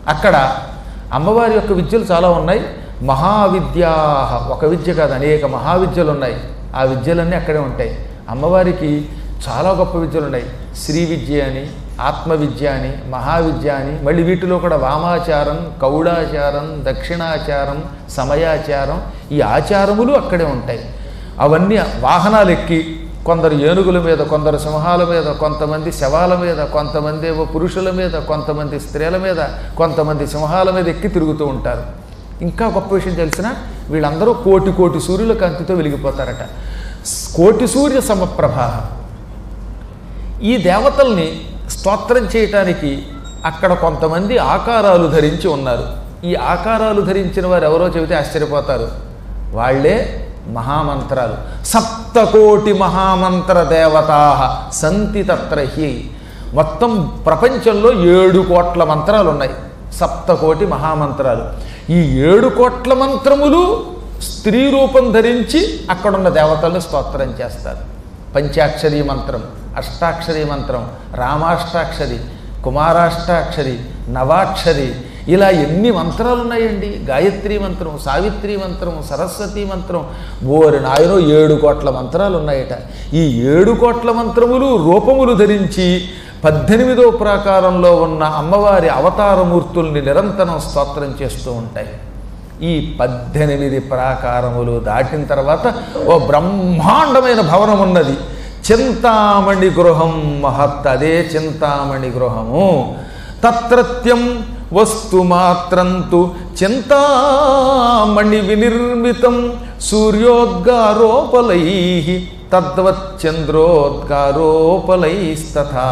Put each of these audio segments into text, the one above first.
అక్కడ అమ్మవారి యొక్క విద్యలు చాలా ఉన్నాయి మహావిద్యా ఒక విద్య కాదు అనేక మహావిద్యలు ఉన్నాయి ఆ విద్యలన్నీ అక్కడే ఉంటాయి అమ్మవారికి చాలా గొప్ప విద్యలు ఉన్నాయి శ్రీ విద్య అని ఆత్మ విద్య అని మహావిద్య అని మళ్ళీ వీటిలో కూడా వామాచారం కౌడాచారం దక్షిణాచారం సమయాచారం ఈ ఆచారములు అక్కడే ఉంటాయి అవన్నీ వాహనాలు ఎక్కి కొందరు ఏనుగుల మీద కొందరు సింహాల మీద కొంతమంది శవాల మీద కొంతమంది ఏవో పురుషుల మీద కొంతమంది స్త్రీల మీద కొంతమంది సింహాల మీద ఎక్కి తిరుగుతూ ఉంటారు ఇంకా గొప్ప విషయం తెలిసిన వీళ్ళందరూ కోటి కోటి సూర్యుల కాంతితో వెలిగిపోతారట కోటి సూర్య సమప్రభ ఈ దేవతల్ని స్తోత్రం చేయటానికి అక్కడ కొంతమంది ఆకారాలు ధరించి ఉన్నారు ఈ ఆకారాలు ధరించిన వారు ఎవరో చెబితే ఆశ్చర్యపోతారు వాళ్ళే మహామంత్రాలు సప్తకోటి మహామంత్ర దేవతా సంతి తత్ర హి మొత్తం ప్రపంచంలో ఏడు కోట్ల మంత్రాలు ఉన్నాయి సప్తకోటి మహామంత్రాలు ఈ ఏడు కోట్ల మంత్రములు స్త్రీ రూపం ధరించి అక్కడున్న దేవతలను స్తోత్రం చేస్తారు పంచాక్షరీ మంత్రం అష్టాక్షరీ మంత్రం రామాష్టాక్షరి కుమారాష్టాక్షరి నవాక్షరి ఇలా ఎన్ని మంత్రాలు ఉన్నాయండి గాయత్రి మంత్రం సావిత్రి మంత్రం సరస్వతి మంత్రం ఓరి నాయనో ఏడు కోట్ల మంత్రాలు ఉన్నాయట ఈ ఏడు కోట్ల మంత్రములు రూపములు ధరించి పద్దెనిమిదో ప్రాకారంలో ఉన్న అమ్మవారి అవతారమూర్తుల్ని నిరంతరం స్తోత్రం చేస్తూ ఉంటాయి ఈ పద్దెనిమిది ప్రాకారములు దాటిన తర్వాత ఓ బ్రహ్మాండమైన భవనం ఉన్నది చింతామణి గృహం మహత్ అదే చింతామణి గృహము తత్రత్యం వస్తు మాత్రంతు చింతామణి వినిర్మితం సూర్యోద్గారోపలై తద్వచ్చంద్రోద్గారోపలైస్తథా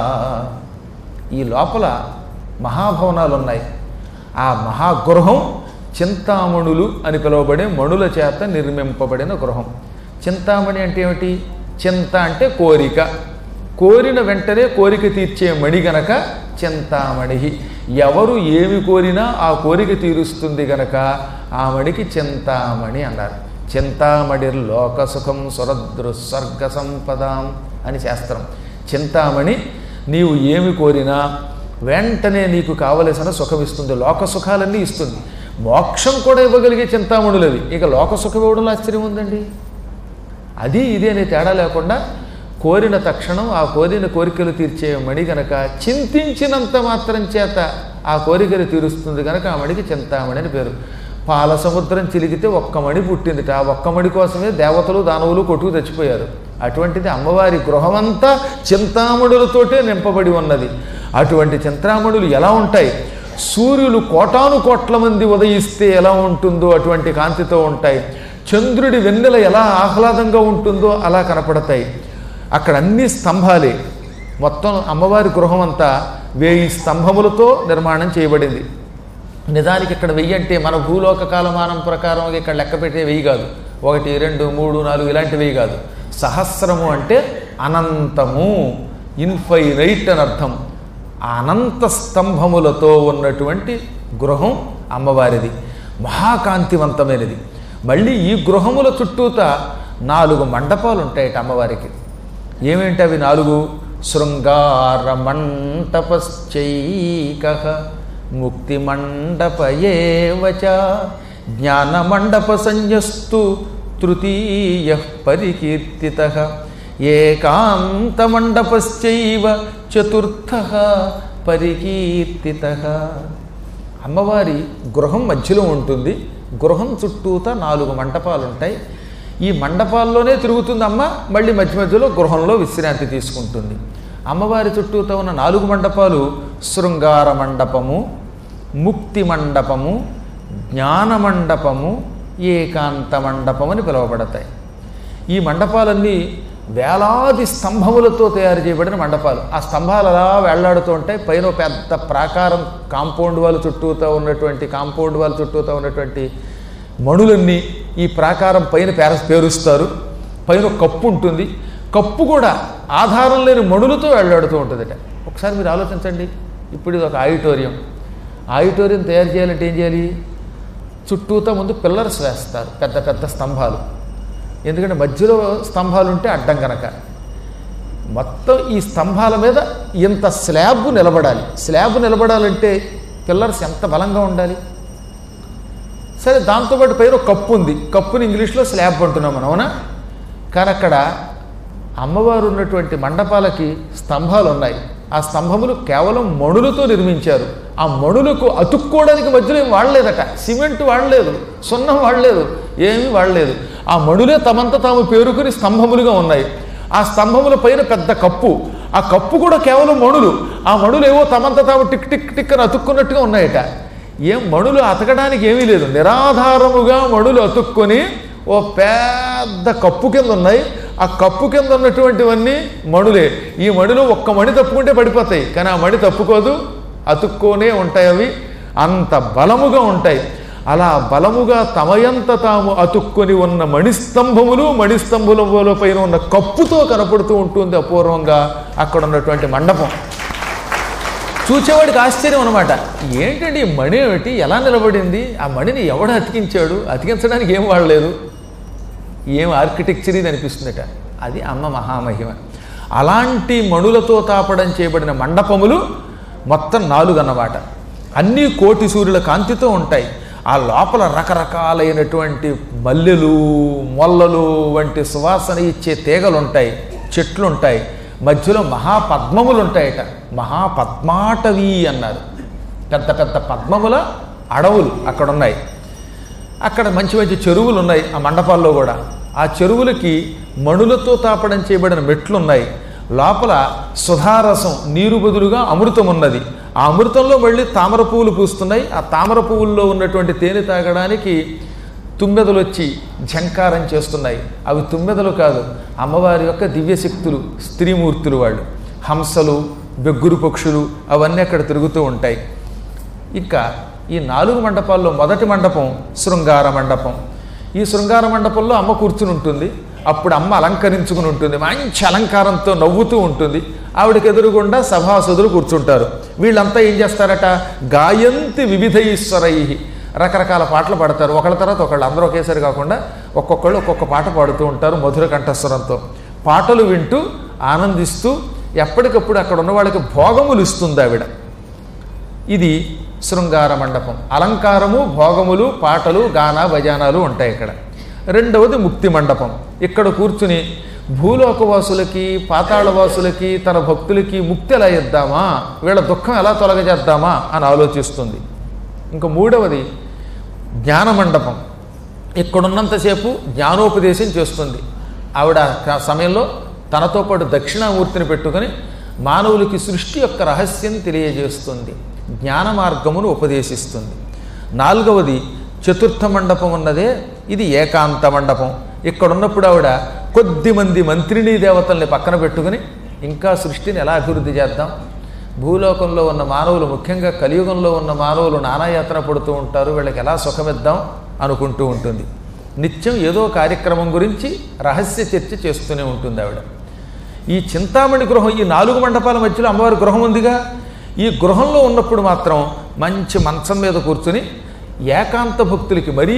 ఈ లోపల మహాభవనాలు ఉన్నాయి ఆ మహాగృహం చింతామణులు అని పిలువబడే మణుల చేత నిర్మింపబడిన గృహం చింతామణి అంటే ఏమిటి చింత అంటే కోరిక కోరిన వెంటనే కోరిక తీర్చే మణి గనక చింతామణి ఎవరు ఏమి కోరినా ఆ కోరిక తీరుస్తుంది గనక ఆ మణికి చింతామణి అన్నారు చింతామణి లోకసుఖం సురదృస్వర్గ సంపదాం అని శాస్త్రం చింతామణి నీవు ఏమి కోరినా వెంటనే నీకు కావలసిన సుఖం ఇస్తుంది లోక సుఖాలన్నీ ఇస్తుంది మోక్షం కూడా ఇవ్వగలిగే చింతామణులవి ఇక లోక సుఖం ఇవ్వడంలో ఆశ్చర్యం ఉందండి అది ఇది అనే తేడా లేకుండా కోరిన తక్షణం ఆ కోరిన కోరికలు తీర్చే మణి గనక చింతించినంత మాత్రం చేత ఆ కోరికలు తీరుస్తుంది కనుక ఆ మణికి చింతామణి అని పేరు పాల సముద్రం చిలిగితే ఒక్క మణి పుట్టిందిట ఆ ఒక్క మణి కోసమే దేవతలు దానవులు కొట్టుకు తెచ్చిపోయారు అటువంటిది అమ్మవారి గృహమంతా చింతామణులతోటే నింపబడి ఉన్నది అటువంటి చింతామణులు ఎలా ఉంటాయి సూర్యులు కోటాను కోట్ల మంది ఉదయిస్తే ఎలా ఉంటుందో అటువంటి కాంతితో ఉంటాయి చంద్రుడి వెన్నెల ఎలా ఆహ్లాదంగా ఉంటుందో అలా కనపడతాయి అక్కడ అన్ని స్తంభాలే మొత్తం అమ్మవారి గృహం అంతా వేయి స్తంభములతో నిర్మాణం చేయబడింది నిజానికి ఇక్కడ వెయ్యి అంటే మన భూలోక కాలమానం ప్రకారం ఇక్కడ లెక్క పెట్టే వెయ్యి కాదు ఒకటి రెండు మూడు నాలుగు ఇలాంటి వెయ్యి కాదు సహస్రము అంటే అనంతము ఇన్ఫైనైట్ అని అర్థం ఆ అనంత స్తంభములతో ఉన్నటువంటి గృహం అమ్మవారిది మహాకాంతివంతమైనది మళ్ళీ ఈ గృహముల చుట్టూత నాలుగు మండపాలు ఉంటాయట అమ్మవారికి ఏమేంటి అవి నాలుగు శృంగార మంటపశ్చైక ముక్తి మండపయేవచ జ్ఞాన మండప సంయస్తు తృతీయ పరికీర్తిత ఏకాంత మండపశ్చైవ చతుర్థ పరికీర్తిత అమ్మవారి గృహం మధ్యలో ఉంటుంది గృహం చుట్టూతా నాలుగు మంటపాలు ఉంటాయి ఈ మండపాల్లోనే తిరుగుతుంది అమ్మ మళ్ళీ మధ్య మధ్యలో గృహంలో విశ్రాంతి తీసుకుంటుంది అమ్మవారి చుట్టూతో ఉన్న నాలుగు మండపాలు శృంగార మండపము ముక్తి మండపము జ్ఞాన మండపము ఏకాంత మండపం అని పిలువబడతాయి ఈ మండపాలన్నీ వేలాది స్తంభములతో తయారు చేయబడిన మండపాలు ఆ స్తంభాలు అలా వేళ్లాడుతూ ఉంటాయి పైన ఒక పెద్ద ప్రాకారం కాంపౌండ్ వాళ్ళ చుట్టూతో ఉన్నటువంటి కాంపౌండ్ వాళ్ళ చుట్టూతో ఉన్నటువంటి మణులన్నీ ఈ ప్రాకారం పైన పేర పేరుస్తారు పైన ఒక కప్పు ఉంటుంది కప్పు కూడా ఆధారం లేని మణులతో వెళ్ళాడుతూ ఉంటుందట ఒకసారి మీరు ఆలోచించండి ఇప్పుడు ఇది ఒక ఆడిటోరియం ఆడిటోరియం తయారు చేయాలంటే ఏం చేయాలి చుట్టూతో ముందు పిల్లర్స్ వేస్తారు పెద్ద పెద్ద స్తంభాలు ఎందుకంటే మధ్యలో స్తంభాలు ఉంటే అడ్డం కనుక మొత్తం ఈ స్తంభాల మీద ఇంత స్లాబ్ నిలబడాలి స్లాబ్ నిలబడాలంటే పిల్లర్స్ ఎంత బలంగా ఉండాలి సరే దాంతోపాటు పైన ఒక కప్పు ఉంది కప్పుని ఇంగ్లీష్లో స్లాబ్ అంటున్నాం మనం అవునా కానీ అక్కడ అమ్మవారు ఉన్నటువంటి మండపాలకి స్తంభాలు ఉన్నాయి ఆ స్తంభములు కేవలం మణులతో నిర్మించారు ఆ మణులకు అతుక్కోవడానికి మధ్యలో ఏం వాడలేదట సిమెంట్ వాడలేదు సున్నం వాడలేదు ఏమీ వాడలేదు ఆ మణులే తమంత తాము పేరుకుని స్తంభములుగా ఉన్నాయి ఆ స్తంభముల పైన పెద్ద కప్పు ఆ కప్పు కూడా కేవలం మణులు ఆ మణులు ఏవో తమంత తాము టిక్ టిక్ టిక్ అని అతుక్కున్నట్టుగా ఉన్నాయట ఏం మణులు అతకడానికి ఏమీ లేదు నిరాధారముగా మణులు అతుక్కొని ఓ పెద్ద కప్పు కింద ఉన్నాయి ఆ కప్పు కింద ఉన్నటువంటివన్నీ మణులే ఈ మణిలో ఒక్క మణి తప్పుకుంటే పడిపోతాయి కానీ ఆ మణి తప్పుకోదు అతుక్కోనే ఉంటాయి అవి అంత బలముగా ఉంటాయి అలా బలముగా తమయంత తాము అతుక్కొని ఉన్న మణిస్తంభములు మణిస్తంభముల పైన ఉన్న కప్పుతో కనపడుతూ ఉంటుంది అపూర్వంగా అక్కడ ఉన్నటువంటి మండపం చూచేవాడికి ఆశ్చర్యం అనమాట ఏంటండి ఈ మణి ఏమిటి ఎలా నిలబడింది ఆ మణిని ఎవడు అతికించాడు అతికించడానికి ఏం వాడలేదు ఏం ఆర్కిటెక్చర్ ఇది అనిపిస్తుందట అది అమ్మ మహామహిమ అలాంటి మణులతో తాపడం చేయబడిన మండపములు మొత్తం నాలుగు అన్నమాట అన్నీ కోటి సూర్యుల కాంతితో ఉంటాయి ఆ లోపల రకరకాలైనటువంటి మల్లెలు మొల్లలు వంటి సువాసన ఇచ్చే తీగలు ఉంటాయి చెట్లు ఉంటాయి మధ్యలో మహాపద్మములు ఉంటాయట మహాపద్మాటవి అన్నారు పెద్ద పెద్ద పద్మముల అడవులు అక్కడ ఉన్నాయి అక్కడ మంచి మంచి చెరువులు ఉన్నాయి ఆ మండపాల్లో కూడా ఆ చెరువులకి మణులతో తాపడం చేయబడిన మెట్లు ఉన్నాయి లోపల సుధారసం నీరు బదులుగా అమృతం ఉన్నది ఆ అమృతంలో మళ్ళీ తామర పువ్వులు పూస్తున్నాయి ఆ తామర పువ్వుల్లో ఉన్నటువంటి తేనె తాగడానికి తుమ్మెదలు వచ్చి ఝంకారం చేస్తున్నాయి అవి తుమ్మెదలు కాదు అమ్మవారి యొక్క దివ్యశక్తులు స్త్రీమూర్తులు వాళ్ళు హంసలు బెగ్గురు పక్షులు అవన్నీ అక్కడ తిరుగుతూ ఉంటాయి ఇంకా ఈ నాలుగు మండపాల్లో మొదటి మండపం శృంగార మండపం ఈ శృంగార మండపంలో అమ్మ కూర్చుని ఉంటుంది అప్పుడు అమ్మ అలంకరించుకుని ఉంటుంది మంచి అలంకారంతో నవ్వుతూ ఉంటుంది ఆవిడకి ఎదురుగుండా సభాసదులు కూర్చుంటారు వీళ్ళంతా ఏం చేస్తారట గాయంతి వివిధైశ్వరై రకరకాల పాటలు పాడతారు ఒకళ్ళ తర్వాత ఒకళ్ళు అందరూ ఒకేసారి కాకుండా ఒక్కొక్కళ్ళు ఒక్కొక్క పాట పాడుతూ ఉంటారు మధుర కంఠస్వరంతో పాటలు వింటూ ఆనందిస్తూ ఎప్పటికప్పుడు అక్కడ ఉన్న వాళ్ళకి భోగములు ఇస్తుంది ఆవిడ ఇది శృంగార మండపం అలంకారము భోగములు పాటలు గాన భజానాలు ఉంటాయి ఇక్కడ రెండవది ముక్తి మండపం ఇక్కడ కూర్చుని భూలోకవాసులకి పాతాళవాసులకి తన భక్తులకి ముక్తి ఎలా ఇద్దామా వీళ్ళ దుఃఖం ఎలా తొలగజేద్దామా అని ఆలోచిస్తుంది ఇంకా మూడవది జ్ఞాన మండపం ఇక్కడున్నంతసేపు జ్ఞానోపదేశం చేస్తుంది ఆవిడ ఆ సమయంలో తనతో పాటు దక్షిణామూర్తిని పెట్టుకొని మానవులకి సృష్టి యొక్క రహస్యం తెలియజేస్తుంది జ్ఞాన మార్గమును ఉపదేశిస్తుంది నాలుగవది చతుర్థ మండపం ఉన్నదే ఇది ఏకాంత మండపం ఇక్కడ ఉన్నప్పుడు ఆవిడ కొద్ది మంది మంత్రిని దేవతల్ని పక్కన పెట్టుకుని ఇంకా సృష్టిని ఎలా అభివృద్ధి చేద్దాం భూలోకంలో ఉన్న మానవులు ముఖ్యంగా కలియుగంలో ఉన్న మానవులు నానాయాతన పడుతూ ఉంటారు వీళ్ళకి ఎలా సుఖమిద్దాం అనుకుంటూ ఉంటుంది నిత్యం ఏదో కార్యక్రమం గురించి రహస్య చర్చ చేస్తూనే ఉంటుంది ఆవిడ ఈ చింతామణి గృహం ఈ నాలుగు మండపాల మధ్యలో అమ్మవారి గృహం ఉందిగా ఈ గృహంలో ఉన్నప్పుడు మాత్రం మంచి మంచం మీద కూర్చుని ఏకాంత భక్తులకి మరీ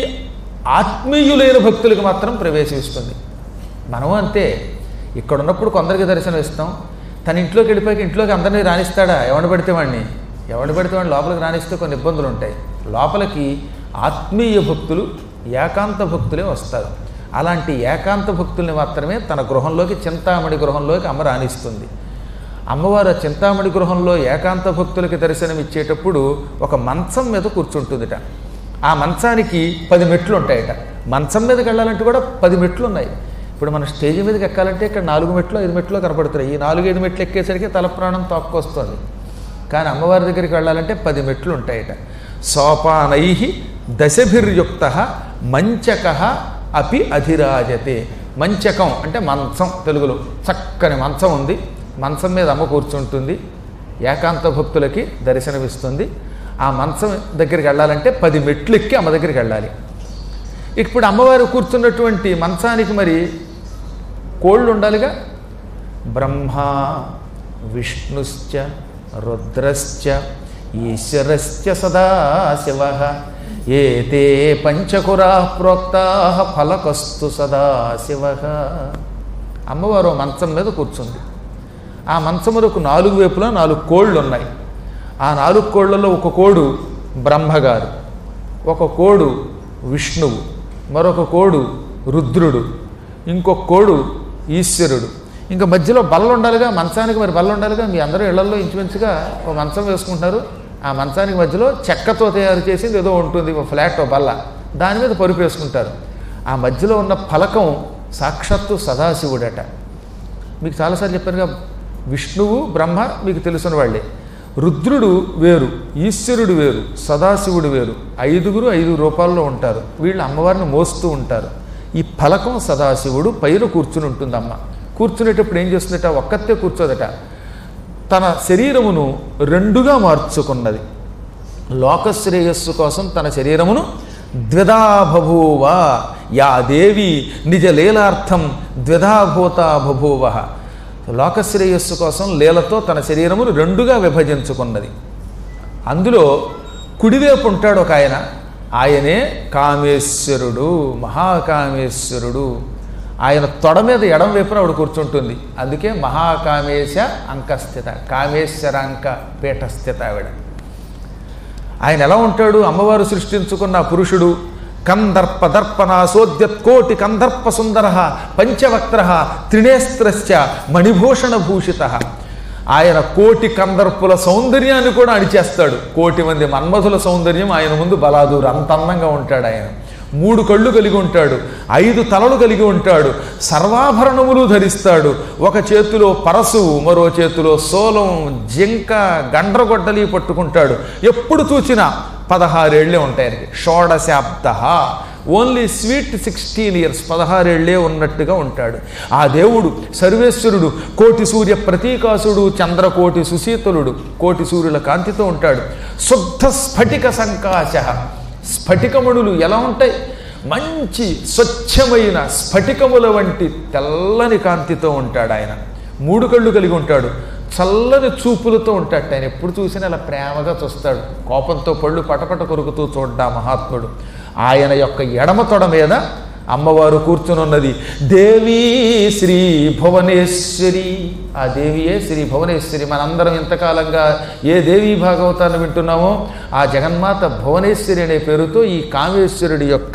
ఆత్మీయులైన భక్తులకి మాత్రం ప్రవేశిస్తుంది మనము అంతే ఇక్కడ ఉన్నప్పుడు కొందరికి దర్శనం ఇస్తాం తన ఇంట్లోకి వెళ్ళిపోయాక ఇంట్లోకి అందరినీ రాణిస్తాడా ఎవడు పడితే వాడిని ఎవడు పడితే వాడిని లోపలికి రాణిస్తే కొన్ని ఇబ్బందులు ఉంటాయి లోపలికి ఆత్మీయ భక్తులు ఏకాంత భక్తులే వస్తారు అలాంటి ఏకాంత భక్తుల్ని మాత్రమే తన గృహంలోకి చింతామణి గృహంలోకి అమ్మ రాణిస్తుంది అమ్మవారు ఆ చింతామణి గృహంలో ఏకాంత భక్తులకి దర్శనం ఇచ్చేటప్పుడు ఒక మంచం మీద కూర్చుంటుందిట ఆ మంచానికి పది మెట్లు ఉంటాయట మంచం మీదకి వెళ్ళాలంటే కూడా పది మెట్లు ఉన్నాయి ఇప్పుడు మన స్టేజ్ మీదకి ఎక్కాలంటే ఇక్కడ నాలుగు మెట్లు ఐదు మెట్లు కనపడుతున్నాయి ఈ నాలుగు ఐదు మెట్లు ఎక్కేసరికి తల ప్రాణం తొక్కొస్తుంది కానీ అమ్మవారి దగ్గరికి వెళ్ళాలంటే పది మెట్లు ఉంటాయట సోపానై దశభిర్యుక్త మంచక అపి అధిరాజతే మంచకం అంటే మంచం తెలుగులో చక్కని మంచం ఉంది మంచం మీద అమ్మ కూర్చుంటుంది ఏకాంత భక్తులకి దర్శనమిస్తుంది ఆ మంచం దగ్గరికి వెళ్ళాలంటే పది మెట్లు ఎక్కి అమ్మ దగ్గరికి వెళ్ళాలి ఇప్పుడు అమ్మవారు కూర్చున్నటువంటి మంచానికి మరి కోళ్ళు ఉండాలిగా బ్రహ్మ విష్ణుశ్చ రుద్రశ్చ ఈశ్వరశ్చ సదాశివ ఏతే పంచకురా ప్రోక్తా ఫలకస్తు సదాశివ అమ్మవారు మంచం మీద కూర్చుంది ఆ మంచములకు నాలుగు వైపులా నాలుగు కోళ్ళు ఉన్నాయి ఆ నాలుగు కోళ్లలో ఒక కోడు బ్రహ్మగారు ఒక కోడు విష్ణువు మరొక కోడు రుద్రుడు ఇంకొక కోడు ఈశ్వరుడు ఇంకా మధ్యలో బల్ల ఉండాలిగా మంచానికి మరి బల్ల ఉండాలిగా మీ అందరూ ఇళ్లలో ఇంచుమించుగా ఒక మంచం వేసుకుంటారు ఆ మంచానికి మధ్యలో చెక్కతో తయారు చేసింది ఏదో ఉంటుంది ఒక ఫ్లాట్ ఓ బల్ల దాని మీద పరుపు వేసుకుంటారు ఆ మధ్యలో ఉన్న ఫలకం సాక్షాత్తు సదాశివుడట మీకు చాలాసార్లు చెప్పానుగా విష్ణువు బ్రహ్మ మీకు తెలిసిన వాళ్ళే రుద్రుడు వేరు ఈశ్వరుడు వేరు సదాశివుడు వేరు ఐదుగురు ఐదు రూపాల్లో ఉంటారు వీళ్ళు అమ్మవారిని మోస్తూ ఉంటారు ఈ ఫలకం సదాశివుడు పైన కూర్చుని ఉంటుంది అమ్మ కూర్చునేటప్పుడు ఏం చేస్తుందట ఒక్కతే కూర్చోదట తన శరీరమును రెండుగా మార్చుకున్నది లోకశ్రేయస్సు కోసం తన శరీరమును ద్విధా బభూవ యా దేవి నిజ లీలార్థం ద్విధాభూత బభూవ లోకశ్రేయస్సు కోసం లీలతో తన శరీరమును రెండుగా విభజించుకున్నది అందులో కుడివైపు ఉంటాడు ఒక ఆయన ఆయనే కామేశ్వరుడు మహాకామేశ్వరుడు ఆయన తొడ మీద ఎడం వైపున ఆవిడ కూర్చుంటుంది అందుకే మహాకామేశ అంకస్థిత కామేశ్వరాంక పీఠస్థిత ఆవిడ ఆయన ఎలా ఉంటాడు అమ్మవారు సృష్టించుకున్న ఆ పురుషుడు కందర్ప దర్పణాసోద్యత్కోటి కందర్ప సుందర పంచవక్త్ర త్రినేస్త్రశ్చ మణిభూషణ భూషిత ఆయన కోటి కందర్పుల సౌందర్యాన్ని కూడా అణిచేస్తాడు కోటి మంది మన్మధుల సౌందర్యం ఆయన ముందు బలాదూరు అంత అందంగా ఉంటాడు ఆయన మూడు కళ్ళు కలిగి ఉంటాడు ఐదు తలలు కలిగి ఉంటాడు సర్వాభరణములు ధరిస్తాడు ఒక చేతిలో పరశువు మరో చేతిలో సోలం జింక గండ్రగొడ్డలి పట్టుకుంటాడు ఎప్పుడు చూసినా పదహారేళ్లే ఉంటాయి ఆయనకి షోడశాబ్ద ఓన్లీ స్వీట్ సిక్స్టీన్ ఇయర్స్ పదహారేళ్లే ఉన్నట్టుగా ఉంటాడు ఆ దేవుడు సర్వేశ్వరుడు కోటి సూర్య ప్రతీకాసుడు చంద్రకోటి సుశీతలుడు కోటి సూర్యుల కాంతితో ఉంటాడు శుద్ధ స్ఫటిక సంకాశ స్ఫటికముడులు ఎలా ఉంటాయి మంచి స్వచ్ఛమైన స్ఫటికముల వంటి తెల్లని కాంతితో ఉంటాడు ఆయన మూడు కళ్ళు కలిగి ఉంటాడు చల్లని చూపులతో ఉంటాడు ఆయన ఎప్పుడు చూసినా అలా ప్రేమగా చూస్తాడు కోపంతో పళ్ళు పటపట కొరుకుతూ చూడ్డా మహాత్ముడు ఆయన యొక్క ఎడమ తొడ మీద అమ్మవారు కూర్చునున్నది దేవీ శ్రీ భువనేశ్వరి ఆ దేవియే శ్రీ భువనేశ్వరి మనందరం ఇంతకాలంగా ఏ దేవీ భాగవతాన్ని వింటున్నామో ఆ జగన్మాత భువనేశ్వరి అనే పేరుతో ఈ కామేశ్వరుడి యొక్క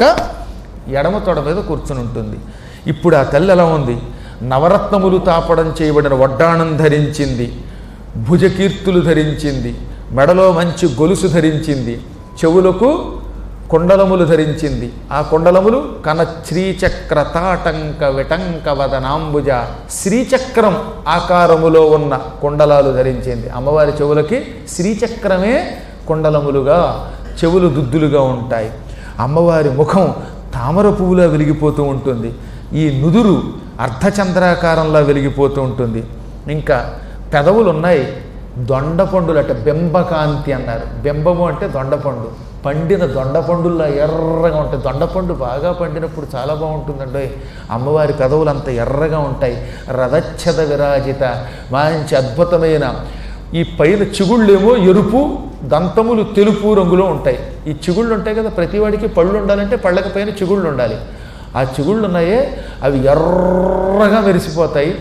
ఎడమ తొడ మీద కూర్చుని ఉంటుంది ఇప్పుడు ఆ తల్లి ఎలా ఉంది నవరత్నములు తాపడం చేయబడిన వడ్డాణం ధరించింది భుజకీర్తులు ధరించింది మెడలో మంచి గొలుసు ధరించింది చెవులకు కుండలములు ధరించింది ఆ కుండలములు కన శ్రీచక్ర తాటంక విటంక వదనాంబుజ శ్రీచక్రం ఆకారములో ఉన్న కుండలాలు ధరించింది అమ్మవారి చెవులకి శ్రీచక్రమే కుండలములుగా చెవులు దుద్దులుగా ఉంటాయి అమ్మవారి ముఖం తామర పువ్వులా వెలిగిపోతూ ఉంటుంది ఈ నుదురు అర్ధచంద్రాకారంలా వెలిగిపోతూ ఉంటుంది ఇంకా పెదవులు ఉన్నాయి దొండపండులు అంటే బెంబకాంతి అన్నారు బెంబము అంటే దొండపండు పండిన దొండపండుల్లా ఎర్రగా ఉంటాయి దొండపండు బాగా పండినప్పుడు చాలా బాగుంటుందండి అమ్మవారి కదవులు అంత ఎర్రగా ఉంటాయి రథచ్ఛద విరాజిత మంచి అద్భుతమైన ఈ పైన చిగుళ్ళేమో ఎరుపు దంతములు తెలుపు రంగులో ఉంటాయి ఈ చిగుళ్ళు ఉంటాయి కదా ప్రతివాడికి పళ్ళు ఉండాలంటే పళ్ళకి పైన చిగుళ్ళు ఉండాలి ఆ చిగుళ్ళు ఉన్నాయే అవి ఎర్రగా మెరిసిపోతాయి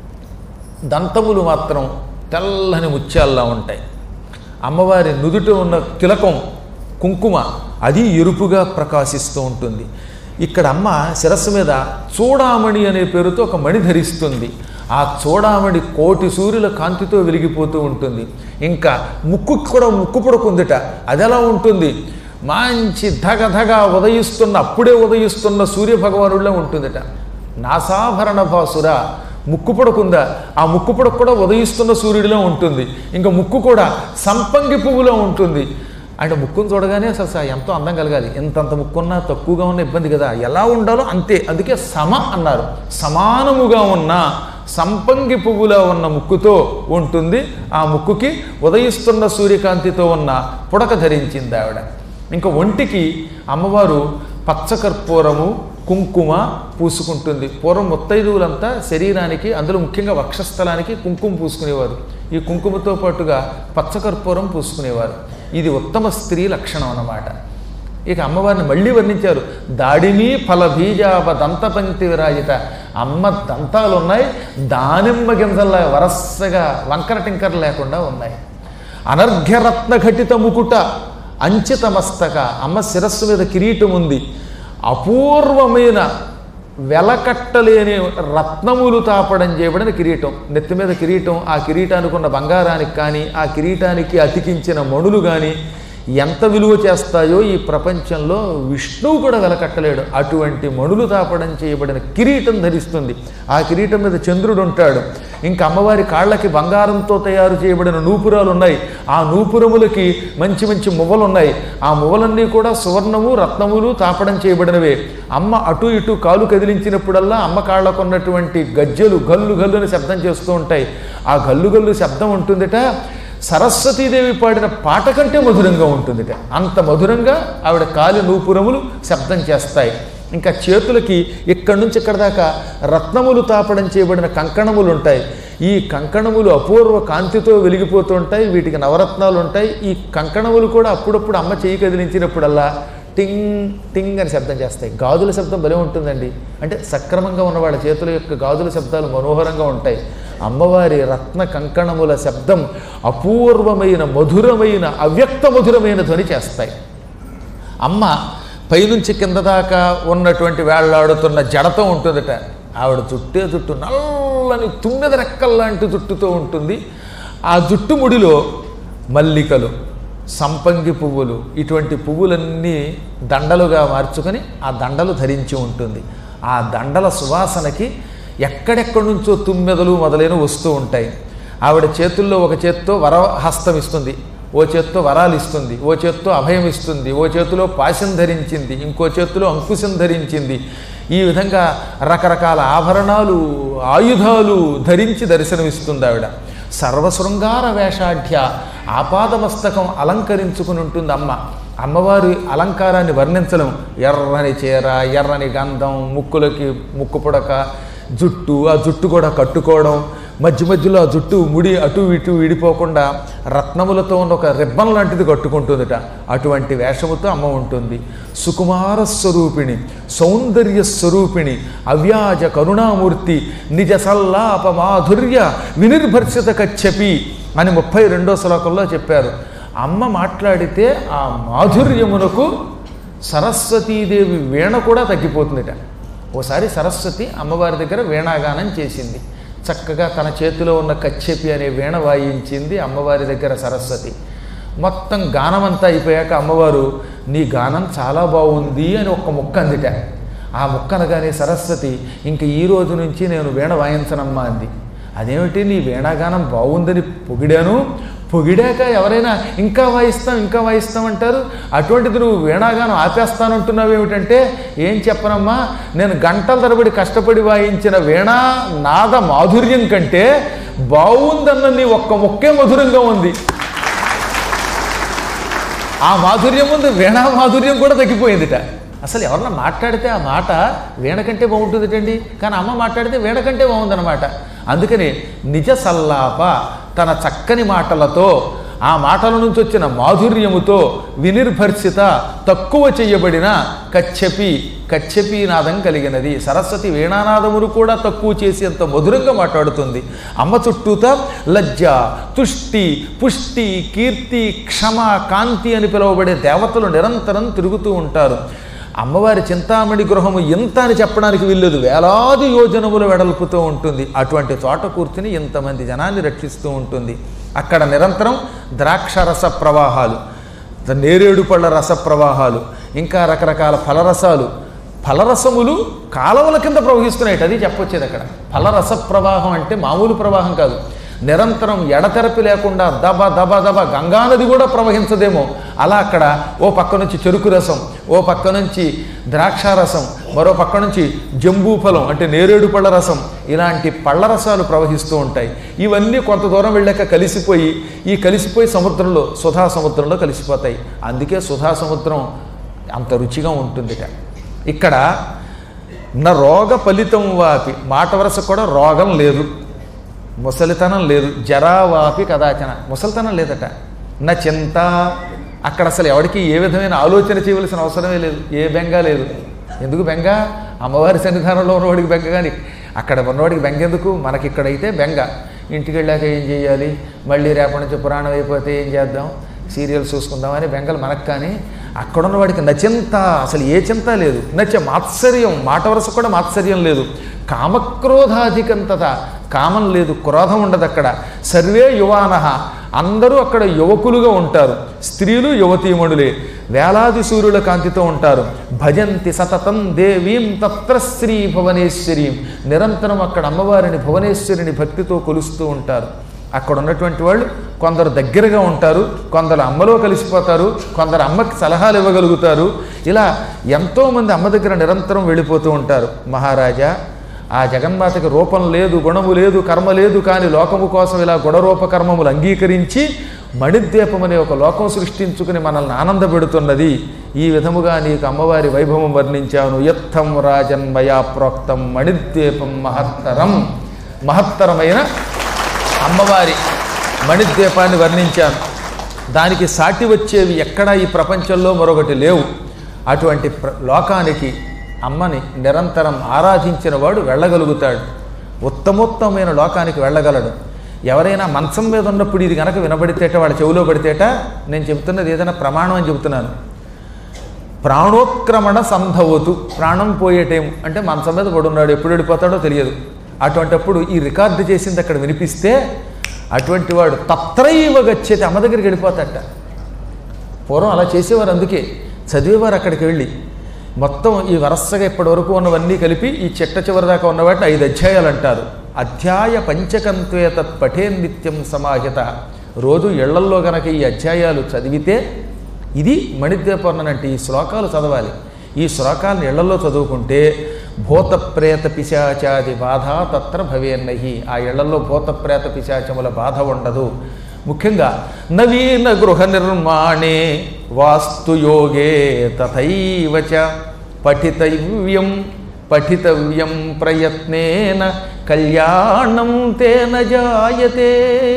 దంతములు మాత్రం తెల్లని ముత్యాల్లా ఉంటాయి అమ్మవారి నుదుట ఉన్న తిలకం కుంకుమ అది ఎరుపుగా ప్రకాశిస్తూ ఉంటుంది ఇక్కడ అమ్మ శిరస్సు మీద చూడామణి అనే పేరుతో ఒక మణి ధరిస్తుంది ఆ చూడామణి కోటి సూర్యుల కాంతితో వెలిగిపోతూ ఉంటుంది ఇంకా ముక్కుకి కూడా ముక్కు పొడకుందిట అది ఎలా ఉంటుంది మంచి ధగ ధగ ఉదయిస్తున్న అప్పుడే ఉదయిస్తున్న సూర్య భగవానుడిలో ఉంటుందిట నాసాభరణ భాసుర ముక్కు పొడకుందా ఆ ముక్కు పొడకు కూడా ఉదయిస్తున్న సూర్యుడిలో ఉంటుంది ఇంకా ముక్కు కూడా సంపంగి పువ్వులో ఉంటుంది అంటే ముక్కును చూడగానే అసలు స- ఎంతో అందం కలగాలి ఎంతంత ముక్కున్నా తక్కువగా ఉన్న ఇబ్బంది కదా ఎలా ఉండాలో అంతే అందుకే సమ అన్నారు సమానముగా ఉన్న సంపంగి పువ్వులో ఉన్న ముక్కుతో ఉంటుంది ఆ ముక్కుకి ఉదయిస్తున్న సూర్యకాంతితో ఉన్న పుడక ధరించింది ఆవిడ ఇంకా ఒంటికి అమ్మవారు పచ్చకర్పూరము కుంకుమ పూసుకుంటుంది పూర్వం ముత్తైదువులంతా శరీరానికి అందులో ముఖ్యంగా వక్షస్థలానికి కుంకుమ పూసుకునేవారు ఈ కుంకుమతో పాటుగా పచ్చకర్పూరం పూసుకునేవారు ఇది ఉత్తమ స్త్రీ లక్షణం అన్నమాట ఇక అమ్మవారిని మళ్ళీ వర్ణించారు దాడిని ఫల బీజాప దంతపంక్తి విరాజిత అమ్మ దంతాలు ఉన్నాయి దానిమ్మ గింజల్లా వరసగా వంకర టింకర లేకుండా ఉన్నాయి అనర్ఘ్యరత్న ఘటిత ముకుట అంచిత మస్తక అమ్మ శిరస్సు మీద కిరీటం ఉంది అపూర్వమైన వెలకట్టలేని రత్నములు తాపడం చేయబడిన కిరీటం నెత్తి మీద కిరీటం ఆ కిరీటానికి ఉన్న బంగారానికి కానీ ఆ కిరీటానికి అతికించిన మణులు కానీ ఎంత విలువ చేస్తాయో ఈ ప్రపంచంలో విష్ణువు కూడా వెలకట్టలేడు అటువంటి మణులు తాపడం చేయబడిన కిరీటం ధరిస్తుంది ఆ కిరీటం మీద చంద్రుడు ఉంటాడు ఇంకా అమ్మవారి కాళ్ళకి బంగారంతో తయారు చేయబడిన నూపురాలు ఉన్నాయి ఆ నూపురములకి మంచి మంచి మువ్వలు ఉన్నాయి ఆ మువ్వలన్నీ కూడా సువర్ణము రత్నములు తాపడం చేయబడినవే అమ్మ అటు ఇటు కాలు కదిలించినప్పుడల్లా అమ్మ కాళ్ళకు ఉన్నటువంటి గజ్జలు గల్లు గల్లు అని శబ్దం చేస్తూ ఉంటాయి ఆ గల్లు గల్లు శబ్దం ఉంటుందిట సరస్వతీదేవి పాడిన పాట కంటే మధురంగా ఉంటుందిట అంత మధురంగా ఆవిడ కాలి నూపురములు శబ్దం చేస్తాయి ఇంకా చేతులకి ఇక్కడి నుంచి ఇక్కడ దాకా రత్నములు తాపడం చేయబడిన కంకణములు ఉంటాయి ఈ కంకణములు అపూర్వ కాంతితో వెలిగిపోతూ ఉంటాయి వీటికి నవరత్నాలు ఉంటాయి ఈ కంకణములు కూడా అప్పుడప్పుడు అమ్మ చేయి కదిలించినప్పుడల్లా టింగ్ టింగ్ అని శబ్దం చేస్తాయి గాజుల శబ్దం భలే ఉంటుందండి అంటే సక్రమంగా ఉన్న వాళ్ళ చేతుల యొక్క గాజుల శబ్దాలు మనోహరంగా ఉంటాయి అమ్మవారి రత్న కంకణముల శబ్దం అపూర్వమైన మధురమైన అవ్యక్త మధురమైన ధ్వని చేస్తాయి అమ్మ పైనుంచి కింద దాకా ఉన్నటువంటి వేళ్లాడుతున్న జడతో ఉంటుందట ఆవిడ జుట్టే జుట్టు నల్లని తుమ్మెద రెక్కల్లాంటి జుట్టుతో ఉంటుంది ఆ జుట్టు ముడిలో మల్లికలు సంపంగి పువ్వులు ఇటువంటి పువ్వులన్నీ దండలుగా మార్చుకొని ఆ దండలు ధరించి ఉంటుంది ఆ దండల సువాసనకి ఎక్కడెక్కడి నుంచో తుమ్మెదలు మొదలైన వస్తూ ఉంటాయి ఆవిడ చేతుల్లో ఒక చేత్తో వరహస్తం ఇస్తుంది ఓ చేత్తో వరాలు ఇస్తుంది ఓ చేత్తో అభయం ఇస్తుంది ఓ చేతిలో పాశం ధరించింది ఇంకో చేతిలో అంకుశం ధరించింది ఈ విధంగా రకరకాల ఆభరణాలు ఆయుధాలు ధరించి దర్శనమిస్తుంది ఆవిడ సర్వశృంగార వేషాఢ్య ఆపాదమస్తకం అలంకరించుకుని ఉంటుంది అమ్మ అమ్మవారి అలంకారాన్ని వర్ణించడం ఎర్రని చీర ఎర్రని గంధం ముక్కులకి ముక్కు పుడక జుట్టు ఆ జుట్టు కూడా కట్టుకోవడం మధ్య మధ్యలో ఆ జుట్టు ముడి అటు ఇటు విడిపోకుండా రత్నములతో ఉన్న ఒక రిబ్బన్ లాంటిది కట్టుకుంటుందిట అటువంటి వేషముతో అమ్మ ఉంటుంది సుకుమార స్వరూపిణి సౌందర్య స్వరూపిణి అవ్యాజ కరుణామూర్తి నిజ సల్లాప మాధుర్య వినిర్భర్షిత కచ్చపి అని ముప్పై రెండో శ్లోకంలో చెప్పారు అమ్మ మాట్లాడితే ఆ మాధుర్యమునకు సరస్వతీదేవి వీణ కూడా తగ్గిపోతుందిట ఓసారి సరస్వతి అమ్మవారి దగ్గర వీణాగానం చేసింది చక్కగా తన చేతిలో ఉన్న కచ్చెపి అనే వీణ వాయించింది అమ్మవారి దగ్గర సరస్వతి మొత్తం గానం అంతా అయిపోయాక అమ్మవారు నీ గానం చాలా బాగుంది అని ఒక్క ముక్క అందిట ఆ ముక్క అనగానే సరస్వతి ఇంక ఈ రోజు నుంచి నేను వీణ వాయించనమ్మా అంది అదేమిటి నీ వీణాగానం బాగుందని పొగిడాను పొగిడాక ఎవరైనా ఇంకా వాయిస్తాం ఇంకా వాయిస్తాం అంటారు అటువంటిది నువ్వు వీణాగానం ఆపేస్తానంటున్నావు ఏమిటంటే ఏం చెప్పనమ్మా నేను గంటల తరబడి కష్టపడి వాయించిన వీణా నాద మాధుర్యం కంటే బాగుందన్న నీ ఒక్క ముక్కే మధురంగా ఉంది ఆ మాధుర్యం ముందు వీణా మాధుర్యం కూడా తగ్గిపోయిందిట అసలు ఎవరన్నా మాట్లాడితే ఆ మాట వీణ కంటే బాగుంటుందిటండి కానీ అమ్మ మాట్లాడితే వీణ కంటే బాగుందన్నమాట అందుకని నిజ సల్లాప తన చక్కని మాటలతో ఆ మాటల నుంచి వచ్చిన మాధుర్యముతో వినిర్భర్షిత తక్కువ చేయబడిన కచ్చపి కచ్చపి నాదం కలిగినది సరస్వతి వీణానాదమును కూడా తక్కువ చేసి అంత మధురంగా మాట్లాడుతుంది అమ్మ చుట్టూత లజ్జ తుష్టి పుష్టి కీర్తి క్షమ కాంతి అని పిలువబడే దేవతలు నిరంతరం తిరుగుతూ ఉంటారు అమ్మవారి చింతామణి గృహము ఎంత అని చెప్పడానికి వీల్లేదు వేలాది యోజనముల వెడల్పుతూ ఉంటుంది అటువంటి చోట కూర్చుని ఇంతమంది జనాన్ని రక్షిస్తూ ఉంటుంది అక్కడ నిరంతరం ద్రాక్షరస ప్రవాహాలు నేరేడు పళ్ళ రస ప్రవాహాలు ఇంకా రకరకాల ఫలరసాలు ఫలరసములు కాలవల కింద ప్రవహిస్తున్నాయి అది చెప్పొచ్చేది అక్కడ ఫలరస ప్రవాహం అంటే మామూలు ప్రవాహం కాదు నిరంతరం ఎడతెరపి లేకుండా దబ దబ దబ గంగానది కూడా ప్రవహించదేమో అలా అక్కడ ఓ పక్క నుంచి చెరుకు రసం ఓ పక్క నుంచి ద్రాక్షారసం మరో పక్క నుంచి జంబూ ఫలం అంటే నేరేడు పళ్ళ రసం ఇలాంటి పళ్ళ రసాలు ప్రవహిస్తూ ఉంటాయి ఇవన్నీ కొంత దూరం వెళ్ళాక కలిసిపోయి ఈ కలిసిపోయి సముద్రంలో సుధా సముద్రంలో కలిసిపోతాయి అందుకే సుధా సముద్రం అంత రుచిగా ఉంటుంది ఇక్కడ నా రోగ ఫలితం వాపి మాట వరస కూడా రోగం లేదు ముసలితనం లేదు జరావాపి కదాచన ముసలితనం లేదట నా చింత అక్కడ అసలు ఎవరికి ఏ విధమైన ఆలోచన చేయవలసిన అవసరమే లేదు ఏ బెంగ లేదు ఎందుకు బెంగ అమ్మవారి సన్నిధానంలో ఉన్నవాడికి బెంగ కానీ అక్కడ ఉన్నవాడికి బెంగ ఎందుకు మనకి ఇక్కడైతే బెంగ ఇంటికి వెళ్ళాక ఏం చేయాలి మళ్ళీ రేపటి నుంచి పురాణం అయిపోతే ఏం చేద్దాం సీరియల్స్ చూసుకుందాం అని బెంగల్ మనకు కానీ అక్కడున్న వాడికి నచింత అసలు ఏ చింత లేదు నచ్చ మాత్సర్యం మాట వరుస కూడా మాత్సర్యం లేదు కామక్రోధాధికంతత కామం లేదు క్రోధం ఉండదు అక్కడ సర్వే యువానహ అందరూ అక్కడ యువకులుగా ఉంటారు స్త్రీలు యువతీమణులే వేలాది సూర్యుల కాంతితో ఉంటారు భజంతి సతతం దేవీం తత్ర శ్రీ భువనేశ్వరీం నిరంతరం అక్కడ అమ్మవారిని భువనేశ్వరిని భక్తితో కొలుస్తూ ఉంటారు అక్కడ ఉన్నటువంటి వాళ్ళు కొందరు దగ్గరగా ఉంటారు కొందరు అమ్మలో కలిసిపోతారు కొందరు అమ్మకి సలహాలు ఇవ్వగలుగుతారు ఇలా ఎంతోమంది అమ్మ దగ్గర నిరంతరం వెళ్ళిపోతూ ఉంటారు మహారాజా ఆ జగన్మాతకి రూపం లేదు గుణము లేదు కర్మ లేదు కానీ లోకము కోసం ఇలా గుణరూప కర్మములు అంగీకరించి మణిద్వీపం అనే ఒక లోకం సృష్టించుకుని మనల్ని ఆనందపెడుతున్నది ఈ విధముగా నీకు అమ్మవారి వైభవం వర్ణించాను యత్థం రాజన్మయా ప్రోక్తం మణిద్వీపం మహత్తరం మహత్తరమైన అమ్మవారి మణిద్వీపాన్ని వర్ణించాను దానికి సాటి వచ్చేవి ఎక్కడా ఈ ప్రపంచంలో మరొకటి లేవు అటువంటి ప్ర- లోకానికి అమ్మని నిరంతరం ఆరాధించిన వాడు వెళ్ళగలుగుతాడు ఉత్తమోత్తమైన లోకానికి వెళ్ళగలడు ఎవరైనా మంచం మీద ఉన్నప్పుడు ఇది కనుక వినబడితేట వాళ్ళ చెవిలో పడితేట నేను చెబుతున్నది ఏదైనా ప్రమాణం అని చెబుతున్నాను ప్రాణోత్క్రమణ సంభవతు ప్రాణం పోయే టైం అంటే మంచం మీద పడున్నాడు ఎప్పుడు వెళ్ళిపోతాడో తెలియదు అటువంటప్పుడు ఈ రికార్డు చేసింది అక్కడ వినిపిస్తే అటువంటి వాడు తత్రైవ గచ్చేది అమ్మ దగ్గరికి వెళ్ళిపోతాడట పూర్వం అలా చేసేవారు అందుకే చదివేవారు అక్కడికి వెళ్ళి మొత్తం ఈ వరసగా ఇప్పటి వరకు ఉన్నవన్నీ కలిపి ఈ చిట్ట చివరి దాకా ఉన్న వాటిని ఐదు అధ్యాయాలు అంటారు అధ్యాయ పంచకంత్వే తత్ పఠే నిత్యం సమాహిత రోజు ఇళ్లల్లో గనక ఈ అధ్యాయాలు చదివితే ఇది మణిద్వీపర్ణన్ అంటే ఈ శ్లోకాలు చదవాలి ఈ శ్లోకాలను ఇళ్లలో చదువుకుంటే భూత ప్రేత పిశాచాది బాధ తత్ర భవేన్నహి ఆ ఇళ్లలో భూత ప్రేత పిశాచముల బాధ ఉండదు ముఖ్యంగా నవీన గృహ నిర్మాణే వాస్తుయోగే తథైవ చ పఠితవ్యం పఠితవ్యం ప్రయత్నేన కళ్యాణం తేన జాయతే